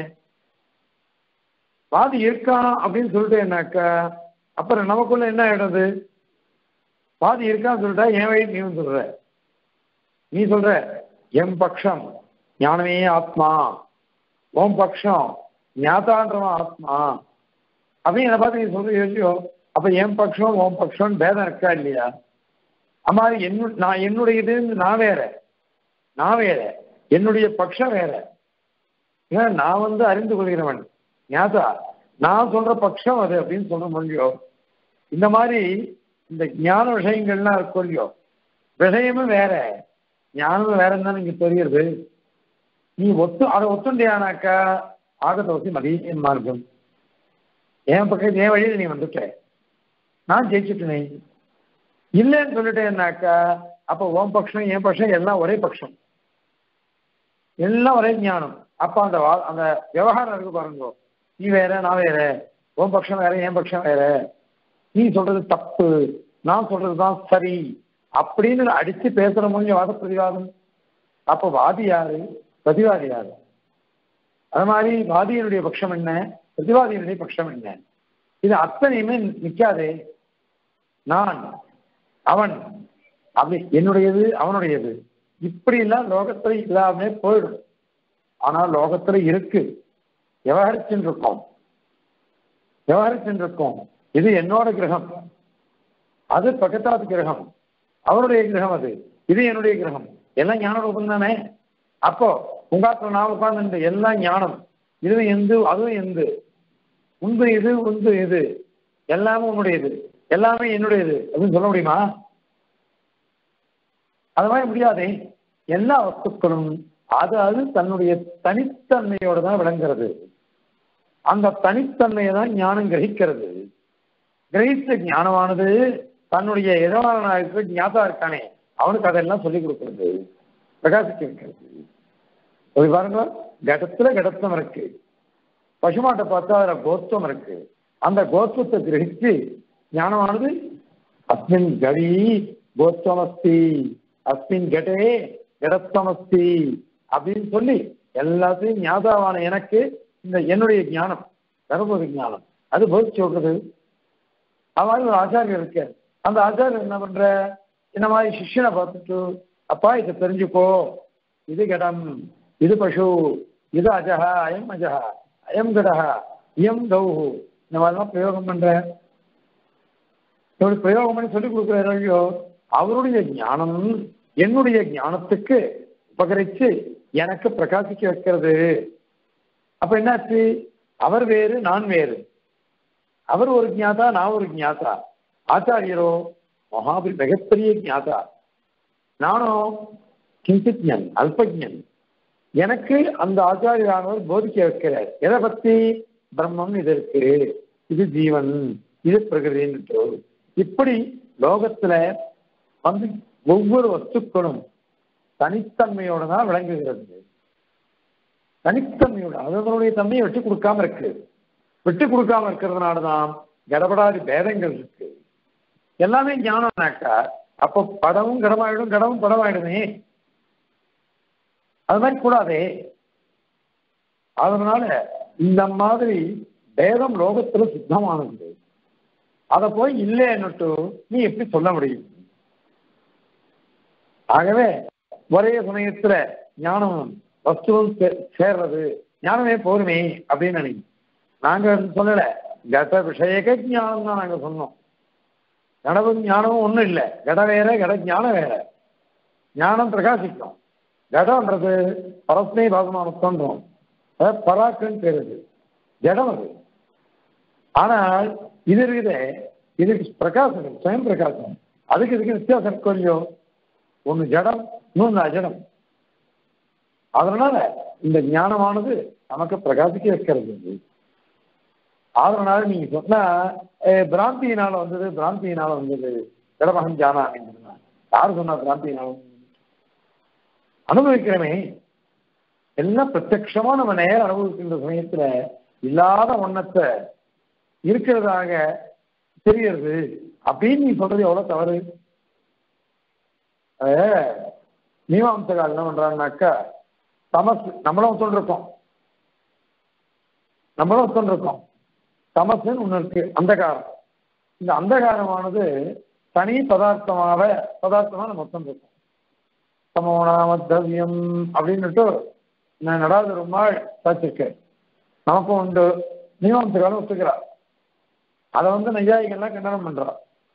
A: வாதி இருக்கான் அப்படின்னு சொல்லிட்டு என்னாக்கா அப்புறம் நமக்குள்ள என்ன ஆயிடுது வாதி இருக்கான்னு சொல்லிட்டா என் வழி நீ சொல்ற நீ சொல்ற எம் பக்ஷம் ஞானமே ஆத்மா ஓம் பக்ஷம் ஞாதான்றவன் ஆத்மா அப்படின்னு என்னை பார்த்து நீ சொல்ற யோசியோ அப்ப என் பக்ஷம் ஓம் பக்ஷம் பேதம் இருக்கா இல்லையா அம்மா என்ன நான் என்னுடையது நான் வேற நான் வேற என்னுடைய பக்ஷம் வேற ஏன்னா நான் வந்து அறிந்து கொள்கிறவன் ஞாதா நான் சொல்ற பக்ஷம் அது அப்படின்னு சொல்ல முடியும் இந்த மாதிரி இந்த ஞான விஷயங்கள்லாம் இருக்கும் இல்லையோ விஷயமும் வேற ஞானம் வேற தான் இங்க தெரியுது நீ ஒத்து அதை ஒத்துண்டியானாக்கா ஆகத்தோசி மதியம் மார்க்கம் என் பக்கம் என் வழியில் நீ வந்துட்ட நான் ஜெயிச்சுட்டேனே இல்லைன்னு சொல்லிட்டேன்னாக்கா அப்ப உன் பட்சம் என் பட்சம் எல்லாம் ஒரே பட்சம் எல்லாம் ஒரே ஞானம் அப்ப அந்த வா அந்த விவகாரம் இருக்கு பாருங்க நீ வேற நான் வேற உன் பட்சம் வேற என் பட்சம் வேற நீ சொல்றது தப்பு நான் சொல்றதுதான் சரி அப்படின்னு அடிச்சு பேசுற முடியும் வாத பிரதிவாதம் அப்ப வாதி யாரு பிரதிவாதி யாரு அது மாதிரி வாதியினுடைய பட்சம் என்ன பிரதிவாதியினுடைய பட்சம் என்ன இது அத்தனையுமே நிக்காதே நான் அவன் அப்படி என்னுடையது அவனுடையது இப்படி எல்லாம் லோகத்துல இல்லாமலே போயிடும் ஆனா லோகத்துல இருக்கு விவகரிச்சுட்டு இருக்கோம் விவகரிச்சுட்டு இருக்கோம் இது என்னோட கிரகம் அது பக்கத்தாத்து கிரகம் அவருடைய கிரகம் அது இது என்னுடைய கிரகம் எல்லாம் ஞான ரூபம் தானே அப்போ உங்காத்துல நான் உட்கார்ந்து எல்லாம் ஞானம் இது எந்து அதுவும் எந்து உந்து இது உந்து இது எல்லாமே உன்னுடையது எல்லாமே என்னுடையது அப்படின்னு சொல்ல முடியுமா அது மாதிரி முடியாதே எல்லா வஸ்துக்களும் அது அது தன்னுடைய தனித்தன்மையோட தான் விளங்குறது அந்த தனித்தன்மையை தான் ஞானம் கிரகிக்கிறது கிரகித்த ஞானமானது தன்னுடைய எதவாளனாக ஞாபகம் இருக்கானே அவனுக்கு அதெல்லாம் சொல்லிக் கொடுக்கிறது பிரகாசிக்க வைக்கிறது ஒரு பாருங்க கடத்துல கடத்தம் இருக்கு பசுமாட்டை பார்த்தா அதுல கோஸ்தம் இருக்கு அந்த கோஸ்தத்தை கிரகிச்சு ஞானமானது அஸ்மின் கவி கோஸ்தமஸ்தி அஸ்மின் கடே கடத்தமஸ்தி அப்படின்னு சொல்லி எல்லாத்தையும் ஞாபகமான எனக்கு இந்த என்னுடைய ஞானம் தர்மபுரி ஞானம் அது போதிச்சு சொல்றது அது மாதிரி ஒரு ஆச்சாரியர் இருக்கு அந்த ஆச்சாரியர் என்ன பண்ற இந்த மாதிரி சிஷ்யனை பார்த்துட்டு அப்பா இதை தெரிஞ்சுக்கோ இது கடம் இது பசு இது அஜஹா அயம் அஜஹா அயம் கடஹா இயம் கௌஹு இந்த மாதிரிலாம் பிரயோகம் பண்ற இப்படி பிரயோகம் பண்ணி சொல்லிக் கொடுக்குறாரு இல்லையோ அவருடைய ஞானம் என்னுடைய ஞானத்துக்கு உபகரிச்சு எனக்கு பிரகாசிக்க வைக்கிறது அப்ப என்னாச்சு அவர் வேறு நான் வேறு அவர் ஒரு ஜாதா நான் ஒரு ஜாதா ஆச்சாரியரோ மகாபரி மிகப்பெரிய ஜாதா நானும் கிஞ்சித்யன் அல்பஜன் எனக்கு அந்த ஆச்சாரியரானவர் போதிக்க வைக்கிறார் எதை பத்தி பிரம்மம் இது இருக்கு இது ஜீவன் இது பிரகிருதின்னு இப்படி லோகத்துல வந்து ஒவ்வொரு வஸ்துக்களும் தனித்தன்மையோட தான் விளங்குகிறது தனித்தன்மையோட அதனுடைய தன்மையை விட்டு கொடுக்காம இருக்கு விட்டு கொடுக்காம இருக்கிறதுனால தான் கடபடாதி பேதங்கள் இருக்கு எல்லாமே ஞானம்னாக்கா அப்போ படமும் கடமாயிடும் கடமும் படமாயிடுமே அது மாதிரி கூடாதே அதனால இந்த மாதிரி பேதம் லோகத்துல சுத்தமானது அதை போய் இல்லைன்னுட்டு நீ எப்படி சொல்ல முடியும் ஆகவே ஒரே சமயத்துல ஞானம் வஸ்துவும் சே- சேர்றது ஞானமே போருமே அப்படின்னு நினைக்கும் நாங்க சொல்லல கத விஷயக ஞானம் தான் நாங்க சொன்னோம் கடவும் ஞானமும் ஒண்ணும் இல்லை கட வேற கட ஞானம் வேற ஞானம் பிரகாசிக்கும் கடம்ன்றது பரஸ்மை பாசமானத்தோன்றும் அதாவது பராக்குன்னு பேர் அது ஜடம் அது ஆனால் இது இருக்குதே இதுக்கு பிரகாசம் சுயம் பிரகாசம் அதுக்கு இதுக்கு வித்தியாசம் இருக்கும் இல்லையோ ஒன்று ஜடம் இன்னொன்று அஜடம் அதனால இந்த ஞானமானது நமக்கு பிரகாசிக்க வைக்கிறது அதனால நீங்க சொன்னா அஹ், பிராந்தியினால வந்தது பிராந்தியினால வந்தது ஜடமகன் ஜானா அப்படின்னு யாரு சொன்னா பிராந்தியினால வந்தது? அனுபவிக்கிறமே எல்லாம் பிரத்யட்சமா நம்ம நேரம் அனுபவிக்கின்ற சமயத்துல இல்லாத ஒண்ணத்தை இருக்கிறதாக தெரியறது அப்படின்னு நீ சொல்றது எவ்வளவு தவறு அஹ், மீமாம்சகால் என்ன பண்றாங்கனாக்கா தமசு நம்மளும் ஒத்துண்டிருக்கோம் நம்மளும் ஒத்துண்டிருக்கோம் தமசுன்னு ஒண்ணு இருக்கு அந்தகாரம் இந்த அந்தகாரமானது தனி பதார்த்தமாக பதார்த்தமா நம்ம ஒத்துண்டிருக்கோம் சமோனாமத்தவியம் அப்படின்னுட்டு நான் நடாத ரொம்பாள் சாச்சிருக்கேன் நமக்கும் உண்டு மீமாம்சகாலம் ஒத்துக்கிறார் அதை வந்து நையாயிகள்லாம் கண்டனம் பண்றா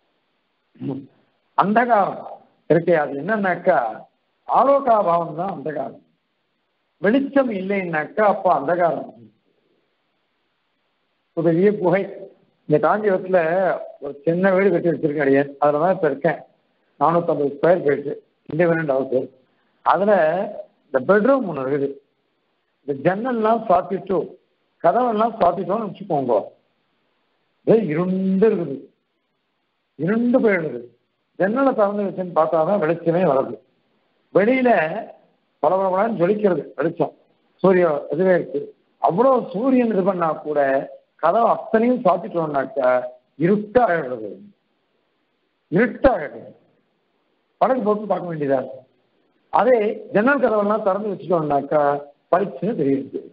A: அந்தகாரம் இருக்கே அது என்னன்னாக்கா ஆலோகாபாவம் தான் அந்தகாரம் வெளிச்சம் இல்லைன்னாக்கா அப்போ அந்தகாரம் புதிய குகை இந்த காஞ்சிபுரத்துல ஒரு சின்ன வீடு கட்டி வச்சிருக்கேன் அடியேன் அதுல தான் இப்ப இருக்கேன் நானூத்தம்பது ஸ்கொயர் ஃபீட் இண்டிபெண்ட் ஹவுஸ் அதுல இந்த பெட்ரூம் ஒன்று இருக்குது இந்த ஜன்னல்லாம் சாத்திட்டு கதவெல்லாம் சாத்திட்டோம்னு வச்சுக்கோங்க இதே இருண்டு இருக்குது இருண்டு போயிடுது ஜன்னலை திறந்து வச்சுன்னு பார்த்தாதான் வெளிச்சமே வருது வெளியில பல பலன்னு ஜொலிக்கிறது வெளிச்சம் சூரிய இதுவே இருக்கு அவ்வளவு சூரியன் இது பண்ணா கூட கதவை அத்தனையும் சாத்திட்டோம்னாக்கா இருட்டாகிடுறது இருட்டாகிடுது படகு போட்டு பார்க்க வேண்டியதா இருக்கு. அதே ஜன்னல் கதவெல்லாம் திறந்து வச்சுட்டோம்னாக்கா பளிச்சுன்னு தெரியுது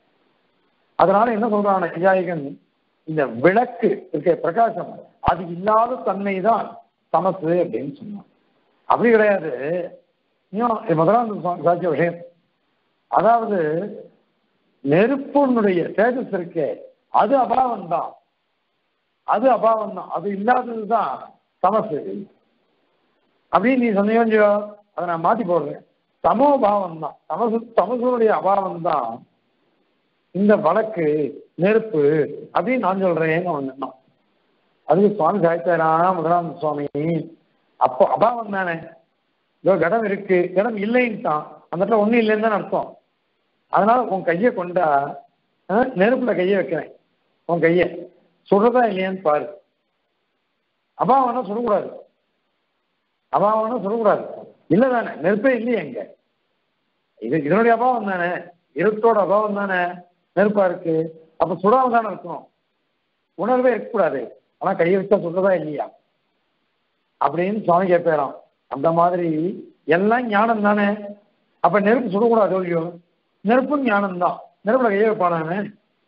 A: அதனால என்ன சொல்றான் ஐயாயிகன் இந்த விளக்கு இருக்க பிரகாசம் அது இல்லாத தன்மை தான் தமசு அப்படின்னு சொன்னான் அப்படி கிடையாது இன்னும் இது முதலாவது சா- சாட்சிய விஷயம் அதாவது நெருப்புனுடைய தேஜஸ் இருக்கே அது அபாவம் தான் அது அபாவம் தான் அது இல்லாதது தான் தமசு அப்படின்னு நீ சொன்னியோ அதை நான் மாத்தி போடுறேன் தமோ பாவம் தான் தமசு தமசுடைய அபாவம் தான் இந்த வழக்கு நெருப்பு அப்படின்னு நான் சொல்றேன்னு அவன் சொன்னான் அதுக்கு சுவாமி சாய்த்தாரா முதலாம் சுவாமி அப்போ அபாவம் தானே இதோ கடம் இருக்கு கடம் இல்லைன்ட்டான் அந்த இடத்துல ஒண்ணும் இல்லைன்னு தான் அர்த்தம் அதனால உன் கையை கொண்டா அஹ், நெருப்புல கையை வைக்கிறேன் உன் கையை சுடுறதா இல்லையான்னு பாரு அபாவம்னா சுடக்கூடாது அபாவம்னா சுடக்கூடாது இல்லை தானே நெருப்பே இல்லையே எங்க இது இதனுடைய அபாவம் தானே இருட்டோட அபாவம் தானே நெருப்பா இருக்கு அப்ப சுடாம தானே இருக்கணும் உணர்வே இருக்கக்கூடாது ஆனா கையை வச்சா சுடுறதா இல்லையா அப்படின்னு சுவாமி கேட்பாராம் அந்த மாதிரி எல்லாம் ஞானம் தானே அப்ப நெருப்பு சுடக்கூடாது இல்லையோ நெருப்பும் ஞானம் தான் நெருப்புல கையை வைப்பானானே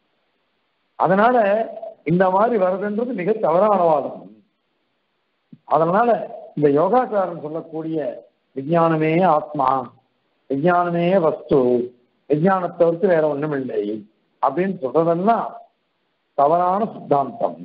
A: அதனால இந்த மாதிரி வருதுன்றது மிக தவறான வாதம் அதனால இந்த யோகாச்சாரம் சொல்லக்கூடிய விஞ்ஞானமே ஆத்மா விஞ்ஞானமே வஸ்து விஞ்ஞானத்தை தவிர்த்து வேற ஒண்ணும் இல்லை அப்படின்னு சொல்றதெல்லாம் தவறான சித்தாந்தம்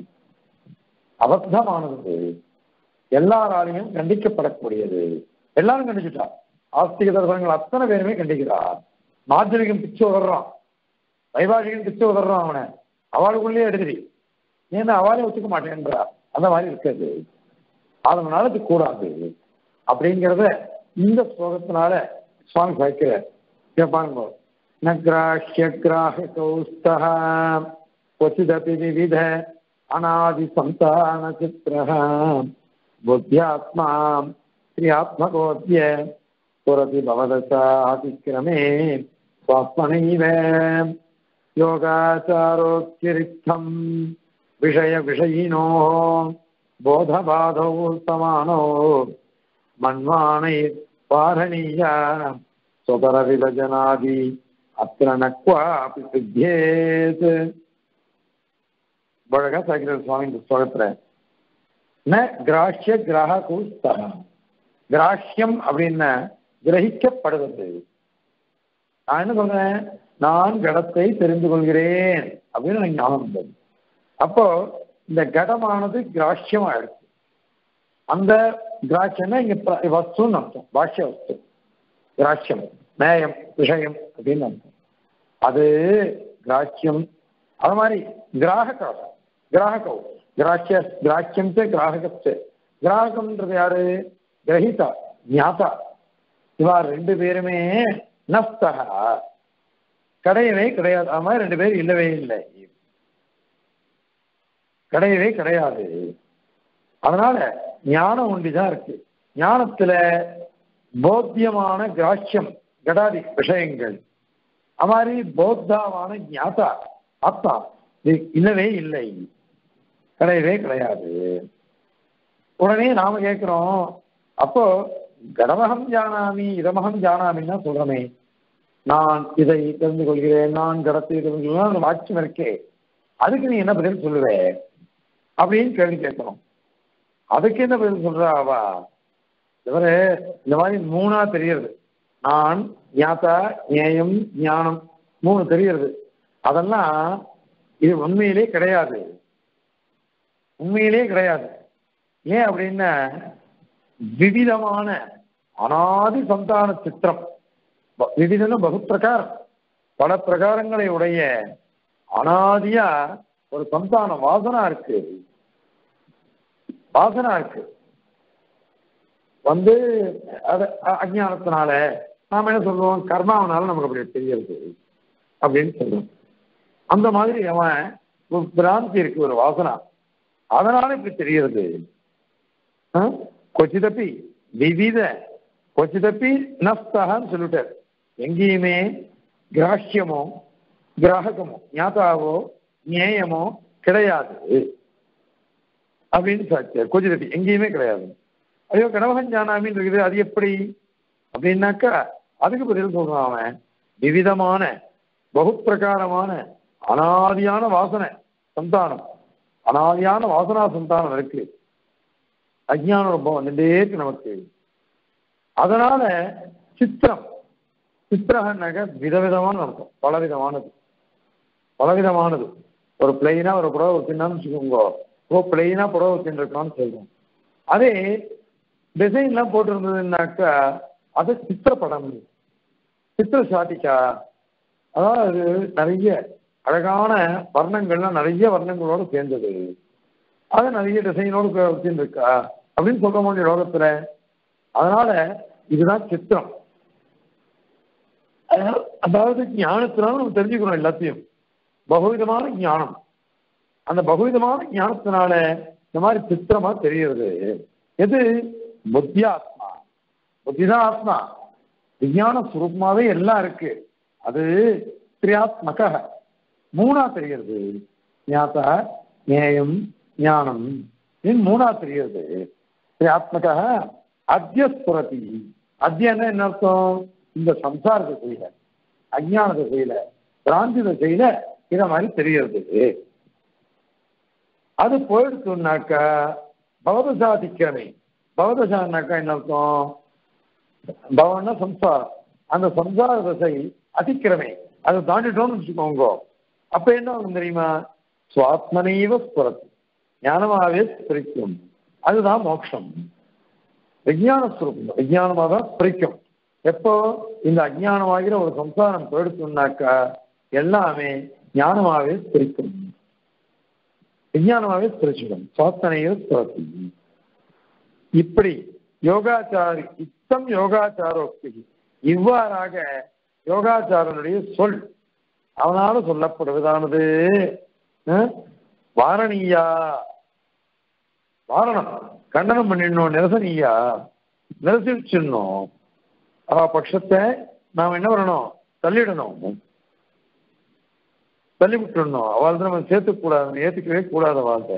A: அபத்தமானது எல்லாராலையும் கண்டிக்கப்படக்கூடியது எல்லாரும் கண்டிச்சுட்டா ஆஸ்திக தர்சனங்கள் அத்தனை பேருமே கண்டிக்கிறார் மாத்திரிகன் பிச்சு உதறான் வைபாஷிகன் பிச்சு உதறான் அவனை அவளுக்குள்ளேயே எடுத்துடி ஏன்னா அவளே ஒத்துக்க மாட்டேன்றா அந்த மாதிரி இருக்காது அதனால இது கூடாது அப்படிங்கிறத இந்த ஸ்லோகத்தினால சுவாமி சாய்க்கிறார் கேட்பாங்க நக்ராஹ்ய கிராஹகௌஸ்தः क्वचिदपि विविध अनादिसन्तानचित्रः बुद्ध्यात्मा क्रियात्मकोऽद्य पुरति भवदशातिक्रमे स्वात्मनैव योगाचारोच्चरिक्तम् विषयविषयिनोः बोधबाधौ समानो मन्वाणैर्वारणीया स्वपरविभजनादि अत्र न क्वापि सिद्ध्येत् बळगा सागिरे स्वामी இந்த ஸ்லோகத்துல ந கிராஹ்ய கிராஹகு ஸ்தக கிராஹ்யம் அப்படின்னா கிரகிக்கப்படுவது நான் என்ன சொல்றேன் நான் கடத்தை தெரிந்து கொள்கிறேன் அப்படின்னு எனக்கு ஞாபகம் வந்தது அப்போ இந்த கடமானது கிராஹ்யமாயிடுச்சு அந்த கிராட்சியம்னா இங்க பிர- வஸ்துன்னு அர்த்தம் பாஷ்ய வஸ்து கிராட்சியம் நேயம் விஷயம் அப்படின்னு அர்த்தம் அது கிராட்சியம் அது மாதிரி கிராகக கிராககம் கிராட்சிய கிராட்சியம் கிராககத்து கிராகம்ன்றது யாரு கிரகிதா ஞாதா இவா ரெண்டு பேருமே நஸ்தகா கிடையவே கிடையாது அது மாதிரி ரெண்டு பேரும் இல்லவே இல்லை கிடையவே கிடையாது அதனால ஞானம் ஒண்டிதான் இருக்கு ஞானத்துல போத்தியமான கிராட்சியம் கடாதி விஷயங்கள் அது மாதிரி போத்தாவான ஞாதா ஆத்மா இது இல்லவே இல்லை கிடையவே கிடையாது உடனே நாம கேட்கிறோம் அப்போ கடமகம் ஜானாமி இதமகம் ஜானாமின்னா சொல்றமே நான் இதை தெரிந்து கொள்கிறேன் நான் கடத்தை தெரிந்து கொள்கிறேன் அந்த வாக்கியம் இருக்கே அதுக்கு நீ என்ன பதில் சொல்லுவ அப்படின்னு கேள்வி கேட்கணும் அதுக்கு என்ன பதில் சொல்றா அவா இவரு இந்த மாதிரி மூணா தெரியறது நான் ஞாத்தா ஞேயம் ஞானம் மூணு தெரியறது அதெல்லாம் இது உண்மையிலே கிடையாது உண்மையிலே கிடையாது ஏன் அப்படின்னா விவிதமான அனாதி சந்தான சித்திரம் ப- விவிதம்னு பகு பிரகாரம் பல பிரகாரங்களை உடைய அனாதியா ஒரு சந்தான வாசனா இருக்கு வாசனா இருக்கு வந்து அது அ- அஞ்ஞானத்தினால நாம என்ன சொல்லுவோம் கர்மாவனால நமக்கு அப்படி தெரியுது அப்படின்னு சொல்லுவோம் அந்த மாதிரி அவன் ஒரு பிராந்தி இருக்கு ஒரு வாசனா அதனால இப்படி தெரியுது கொச்சிதப்பி விவித கொச்சிதப்பி நஸ்தகான்னு சொல்லிட்டார் எங்கேயுமே கிராஹ்யமோ கிராகமோ ஞாதாவோ நியாயமோ கிடையாது அப்படின்னு சாட்சியார் கொச்சிதப்பி எங்கேயுமே கிடையாது ஐயோ கடவகன் ஜானாமின்னு இருக்குது அது எப்படி அப்படின்னாக்கா அதுக்கு பதில் சொல்றான் அவன் விவிதமான பகுப்பிரகாரமான அனாதியான வாசனை சந்தானம் அனாதியான வாசனா சந்தானம் இருக்கு அஜ்ஞான ரொம்ப வந்துட்டே இருக்கு நமக்கு அதனால சித்திரம் சித்திரகன்னாக்க விதவிதமான அர்த்தம் பலவிதமானது பலவிதமானது ஒரு பிளெயினா ஒரு புடவை வச்சுருந்தான்னு வச்சுக்கோங்க ஓ பிளெயினா புடவை வச்சுருக்கான்னு சொல்றோம் அதே டிசைன்லாம் போட்டிருந்ததுன்னாக்கா அது சித்திரப்படம் சித்திர சாட்டிக்கா அதாவது நிறைய அழகான வர்ணங்கள்லாம் நிறைய வர்ணங்களோட சேர்ந்தது அது நிறைய டிசைனோடு வச்சுருக்கா அப்படின்னு சொல்ல முடியும் லோகத்துல அதனால இதுதான் சித்திரம் அதனால- அதாவது ஞானத்தினால நம்ம தெரிஞ்சுக்கணும் எல்லாத்தையும் பகுவிதமான ஞானம் அந்த பகுவிதமான ஞானத்தினால இந்த மாதிரி சித்திரமா தெரியுது எது புத்தியாத்மா புத்திதான் ஆத்மா விஞ்ஞான சுரூபமாவே எல்லாம் இருக்கு அது திரியாத்மக மூணா தெரிகிறது ஞாத்தா ஞேயம் ஞானம் இது மூணா தெரிகிறது திரியாத்மக அத்திய ஸ்புரதி அத்தியன்னா என்ன அர்த்தம் இந்த சம்சார திசையில அஜ்ஞான திசையில பிராந்தி திசையில இத மாதிரி தெரிகிறது அது போயிடுச்சுனாக்கா பவதசாதிக்கிறமே பவதசான்னாக்கா என்ன அர்த்தம் பவன்னா சம்சாரம் அந்த சம்சார தசை அதிக்கிரமே அதை தாண்டிட்டோம்னு வச்சுக்கோங்க அப்ப என்ன ஆகும் தெரியுமா சுவாத்மனைவ ஸ்புரத்து ஞானமாவே ஸ்பரிக்கும் அதுதான் மோட்சம் விஞ்ஞான ஸ்வரூபம் விஞ்ஞானமாக தான் ஸ்பரிக்கும் எப்போ இந்த அஜ்ஞானமாகிற ஒரு சம்சாரம் போயிடுச்சுனாக்கா எல்லாமே ஞானமாவே ஸ்பரிக்கும் விஞ்ஞானமாவே ஸ்பரிச்சிடும் சுவாத்தனைவ ஸ்புரத்து இப்படி யோகாச்சாரி இத்தம் யோகாச்சாரோக்தி இவ்வாறாக யோகாச்சாரனுடைய சொல் அவனால சொல்லப்படுவதானது அஹ், வாரணீயா வாரணம் கண்டனம் பண்ணிடணும் நிரசனியா நிரசிச்சிடணும் அவ பட்சத்தை நாம் என்ன பண்ணணும் தள்ளிடணும் தள்ளி விட்டுடணும் அவள் நம்ம சேர்த்துக்கூடாது ஏத்துக்கவே கூடாத வாழ்க்கை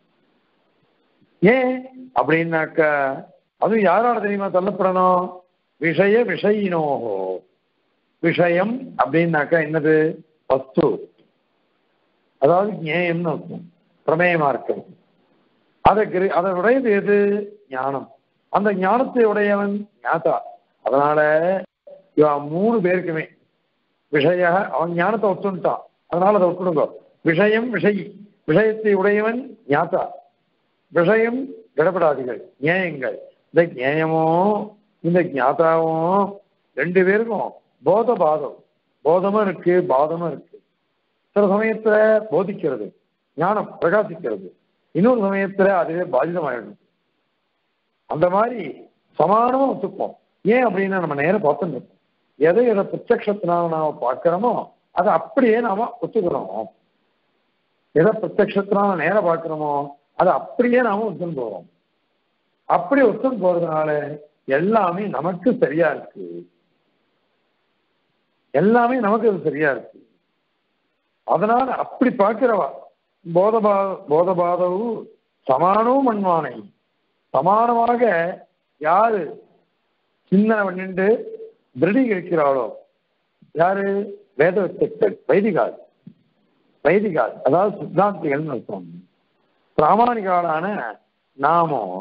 A: ஏன் அப்படின்னாக்கா அதுவும் யாரால தெரியுமா தள்ளப்படணும் விஷய விஷயினோகோ விஷயம் அப்படின்னாக்கா என்னது வஸ்து அதாவது ஞேயம்னு அர்த்தம் பிரமேயமா இருக்கிறது அதை கிரி அதை உடையது எது ஞானம் அந்த ஞானத்தை உடையவன் ஞாதா அதனால இவன் மூணு பேருக்குமே விஷய அவன் ஞானத்தை ஒத்துட்டான் அதனால அதை ஒத்துடுங்க விஷயம் விஷயி விஷயத்தை உடையவன் ஞாதா விஷயம் கடப்படாதிகள் நியாயங்கள் இந்த நியாயமும் இந்த ஞாதாவும் ரெண்டு பேருக்கும் போத பாதம் போதமும் இருக்கு பாதமும் இருக்கு சில சமயத்துல போதிக்கிறது ஞானம் பிரகாசிக்கிறது இன்னொரு சமயத்துல அதுவே பாதிதமாயிடும் அந்த மாதிரி சமானமா ஒத்துப்போம் ஏன் அப்படின்னா நம்ம நேரம் பார்த்துட்டு இருக்கோம் எதை எதை பிரத்யக்ஷத்தினால நாம பார்க்கிறோமோ அதை அப்படியே நாம ஒத்துக்கிறோம் எதை பிரத்யக்ஷத்தினால நேரம் பார்க்கிறோமோ அதை அப்படியே நாம ஒத்துன்னு போறோம் அப்படி ஒத்துன்னு போறதுனால எல்லாமே நமக்கு சரியா இருக்கு எல்லாமே நமக்கு அது சரியா இருக்கு அதனால அப்படி பார்க்கிறவா போதபா போதபாதவு சமானோ மண்வானை சமானமாக யாரு சின்ன நின்று திருடீகரிக்கிறாளோ யாரு வேத வித்தக்கள் வைதிகால் வைதிகால் அதாவது சித்தாந்திகள்னு அர்த்தம் பிராமணிகாலான நாமம்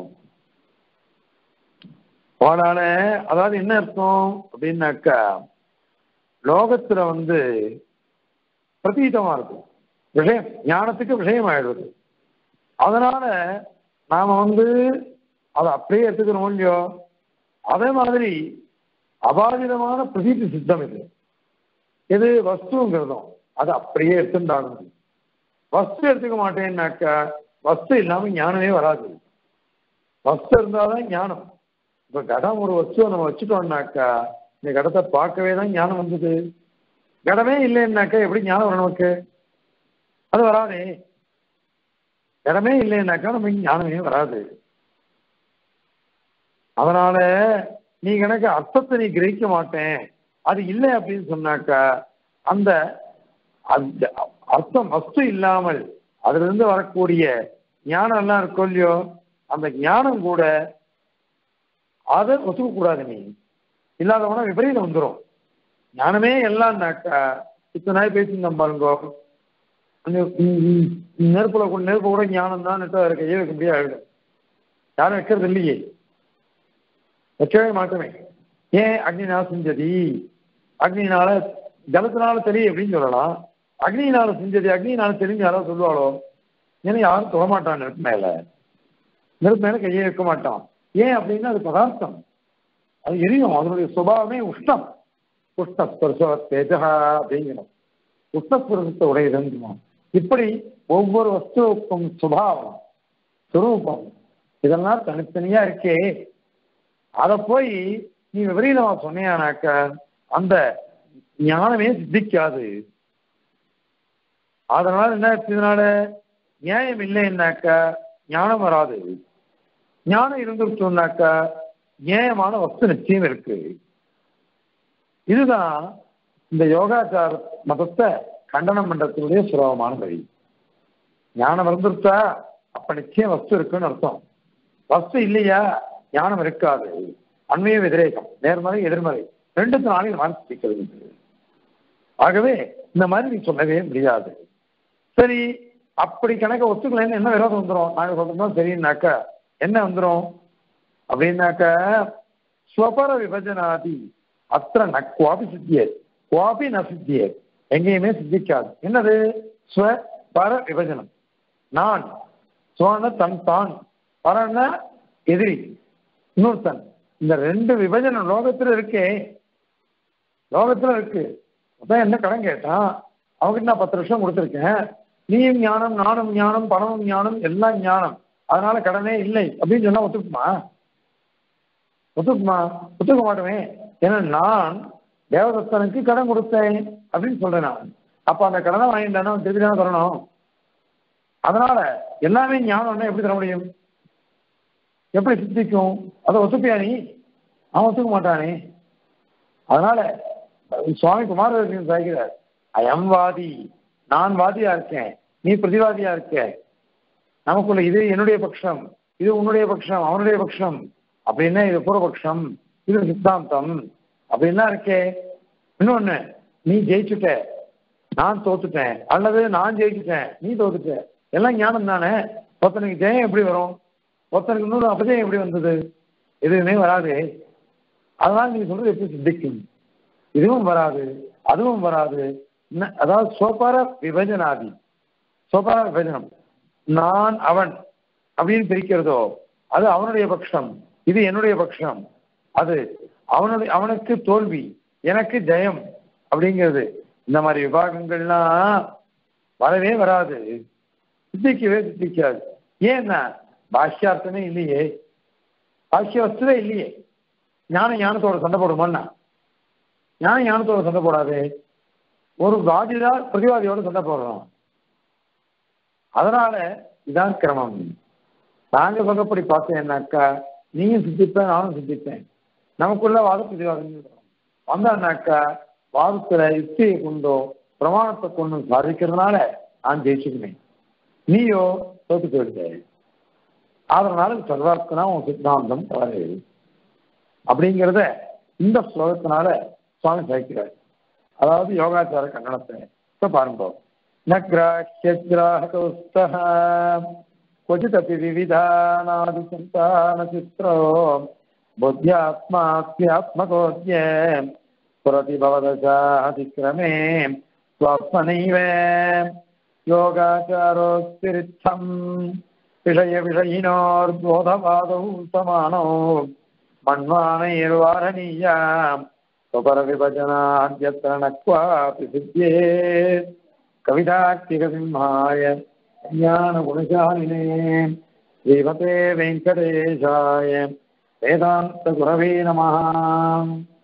A: அதனால அதாவது என்ன அர்த்தம் அப்படின்னாக்கா லோகத்துல வந்து பிரதீதமா இருக்கும் விஷயம் ஞானத்துக்கு விஷயம் ஆயிடுவது அதனால நாம வந்து அதை அப்படியே எடுத்துக்கணும் இல்லையோ அதே மாதிரி அபாதிதமான பிரதீதி சித்தம் இது இது வஸ்துங்கிறதும் அது அப்படியே எடுத்துட்டாகணும் வஸ்து எடுத்துக்க மாட்டேன்னாக்கா வஸ்து இல்லாம ஞானமே வராது வஸ்து இருந்தாதான் ஞானம் இப்ப கடம் ஒரு வஸ்துவை நம்ம வச்சுட்டோம்னாக்கா இந்த கடத்தை பார்க்கவே தான் ஞானம் வந்தது கடமே இல்லைன்னாக்கா எப்படி ஞானம் வரும் நமக்கு அது வராதே இடமே இல்லைன்னாக்கா நமக்கு ஞானமே வராது அதனால நீ எனக்கு அர்த்தத்தை நீ கிரகிக்க மாட்டேன் அது இல்லை அப்படின்னு சொன்னாக்கா அந்த அந்த அர்த்தம் வஸ்து இல்லாமல் அதுல இருந்து வரக்கூடிய ஞானம் எல்லாம் இருக்கும் இல்லையோ அந்த ஞானம் கூட அதை ஒத்துக்க கூடாது நீ இல்லாதவனா விபரீதம் வந்துடும் ஞானமே எல்லாம்னாக்கா இத்தனை நாள் பேசியிருந்தோம் பாருங்கோ நெருப்புல கூட நெருப்பு கூட ஞானம் தான் நெட்ட கையே வைக்க முடியாது யாரும் வைக்கிறது இல்லையே வைக்கவே மாட்டோமே ஏன் அக்னினால செஞ்சதி அக்னினால ஜலத்தினால தெரியும் அப்படின்னு சொல்லலாம் அக்னியினால செஞ்சது அக்னியினால தெரிஞ்சு யாராவது சொல்லுவாளோ ஏன்னா யாரும் தொட மாட்டான் நெருப்பு மேல நெருப்பு மேல கையே வைக்க மாட்டான் ஏன் அப்படின்னா அது பதார்த்தம் அது எரியும் அதனுடைய சுபாவமே உஷ்ணம் உஷ்ணஸ்பர்ச தேஜகா அப்படிங்கிறோம் உஷ்ணஸ்பர்சத்தை உடையதுன்னு இப்படி ஒவ்வொரு வஸ்துவுக்கும் சுபாவம் சுரூபம் இதெல்லாம் தனித்தனியா இருக்கே அதை போய் நீ விபரீதமா சொன்னியானாக்க அந்த ஞானமே சித்திக்காது அதனால என்ன இதனால நியாயம் இல்லைன்னாக்கா ஞானம் வராது ஞானம் இருந்துருச்சோம்னாக்கா நியாயமான வஸ்து நிச்சயம் இருக்கு இதுதான் இந்த யோகாச்சார மதத்தை கண்டனம் பண்றதுடைய சுலபமான வழி ஞானம் வந்துருச்சா அப்ப நிச்சயம் வஸ்து இருக்குன்னு அர்த்தம் வஸ்து இல்லையா ஞானம் இருக்காது அண்மைய விதிரேகம் நேர்மறை எதிர்மறை ரெண்டுத்தினாலையும் மாற்றிக்கிறது ஆகவே இந்த மாதிரி நீ சொல்லவே முடியாது சரி அப்படி கணக்க ஒத்துக்கலைன்னு என்ன விரோதம் வந்துடும் நாங்க சொல்றோம் சரின்னாக்கா என்ன வந்துடும் அப்படின்னாக்க ஸ்வபர விபஜனாதி அத்த ந குவாபி சித்தியே குவாபி ந சித்தியே எங்கேயுமே சித்திக்காது என்னது ஸ்வ பர விபஜனம் நான் சுவன தன் தான் பரன எதிரி இன்னொருத்தன் இந்த ரெண்டு விபஜனம் லோகத்துல இருக்கே லோகத்துல இருக்கு அதான் என்ன கடன் கேட்டான் அவங்கிட்ட நான் பத்து லட்சம் கொடுத்துருக்கேன் நீயும் ஞானம் நானும் ஞானம் பணமும் ஞானம் எல்லாம் ஞானம் அதனால கடனே இல்லை அப்படின்னு சொன்னா ஒத்துக்குமா ஒத்துக்குமா ஒத்துக்க மாட்டோமே ஏன்னா நான் தேவதத்தனுக்கு கடன் கொடுத்தேன் அப்படின்னு சொல்றேன் நான் அப்ப அந்த கடனை வாங்கிட்டானா திருப்பி தானே தரணும் அதனால எல்லாமே ஞானம்னா எப்படி தர முடியும் எப்படி சித்திக்கும் அதை ஒத்துப்பியா நீ அவன் ஒத்துக்க மாட்டானே அதனால சுவாமி குமாரகிருஷ்ணன் சாய்கிறார் அயம் வாதி நான் வாதியா இருக்கேன் நீ பிரதிவாதியா இருக்க நமக்குள்ள இது என்னுடைய பட்சம் இது உன்னுடைய பட்சம் அவனுடைய பட்சம் அப்படின்னா இது பூர்வபக்ஷம் இது சித்தாந்தம் அப்படின்னா இருக்கே இன்னொன்னு நீ ஜெயிச்சுட்ட நான் தோத்துட்டேன் அல்லது நான் ஜெயிச்சுட்டேன் நீ தோத்துட்ட எல்லாம் ஞானம் தானே ஒருத்தனுக்கு ஜெயம் எப்படி வரும் ஒருத்தனுக்கு இன்னொரு அபஜயம் எப்படி வந்தது எதுவுமே வராது அதனால நீங்க சொல்றது எப்படி சித்திக்கும் இதுவும் வராது அதுவும் வராது அதாவது சோபார விபஜனாதி சோபார விபஜனம் நான் அவன் அப்படின்னு பிரிக்கிறதோ அது அவனுடைய பட்சம் இது என்னுடைய பட்சம் அது அவனுடைய அவனுக்கு தோல்வி எனக்கு ஜெயம் அப்படிங்கிறது இந்த மாதிரி விவாகங்கள்லாம் வரவே வராது சித்திக்கவே சித்திக்காது ஏன்னா பாஷ்யார்த்தமே இல்லையே பாஷ்ய வஸ்துவே இல்லையே ஞானம் ஞானத்தோட சண்டை போடுமான்னா ஞானம் ஞானத்தோட சண்டை போடாது ஒரு வாதிதா பிரதிவாதியோட சண்டை போடுறோம் அதனால இதான் கிரமம் நாங்க சொல்லப்படி பார்த்தேன்னாக்கா நீயும் சித்திப்பேன் நானும் சித்திப்பேன் நமக்குள்ள வாத பிரதிவாதம் வந்தான்னாக்கா வாதத்துல யுக்தியை கொண்டோ பிரமாணத்தை கொண்டு சாதிக்கிறதுனால நான் ஜெயிச்சுக்குவேன் நீயோ தோத்து போயிடுத அதனால சர்வார்த்தனா உன் சித்தாந்தம் தவறு அப்படிங்கிறத இந்த ஸ்லோகத்தினால சுவாமி சாய்க்கிறார் அதாவது யோகாச்சார கண்டனத்தை இப்ப பாருங்க நக்ராஹ்யகிராஹகௌஸ்தः क्वचिदपि विविधानादिसन्तानचित्रो बुद्ध्यात्मात्म्यात्मकोऽद्य स्फुरति भवदशातिक्रमे स्वात्मनैव योगाचारोऽस्तिरित्थम् विषयविषयिनोर्बोधपादौ समानौ मन्वानैर्वारणीया स्वपरविभजनाद्यत्र न क्वापि सिद्ध्येत् कविताक्तिकसिंहाय ज्ञानगुणशालिने श्रीमते वेङ्कटेशाय वेदान्तगुरवे नमः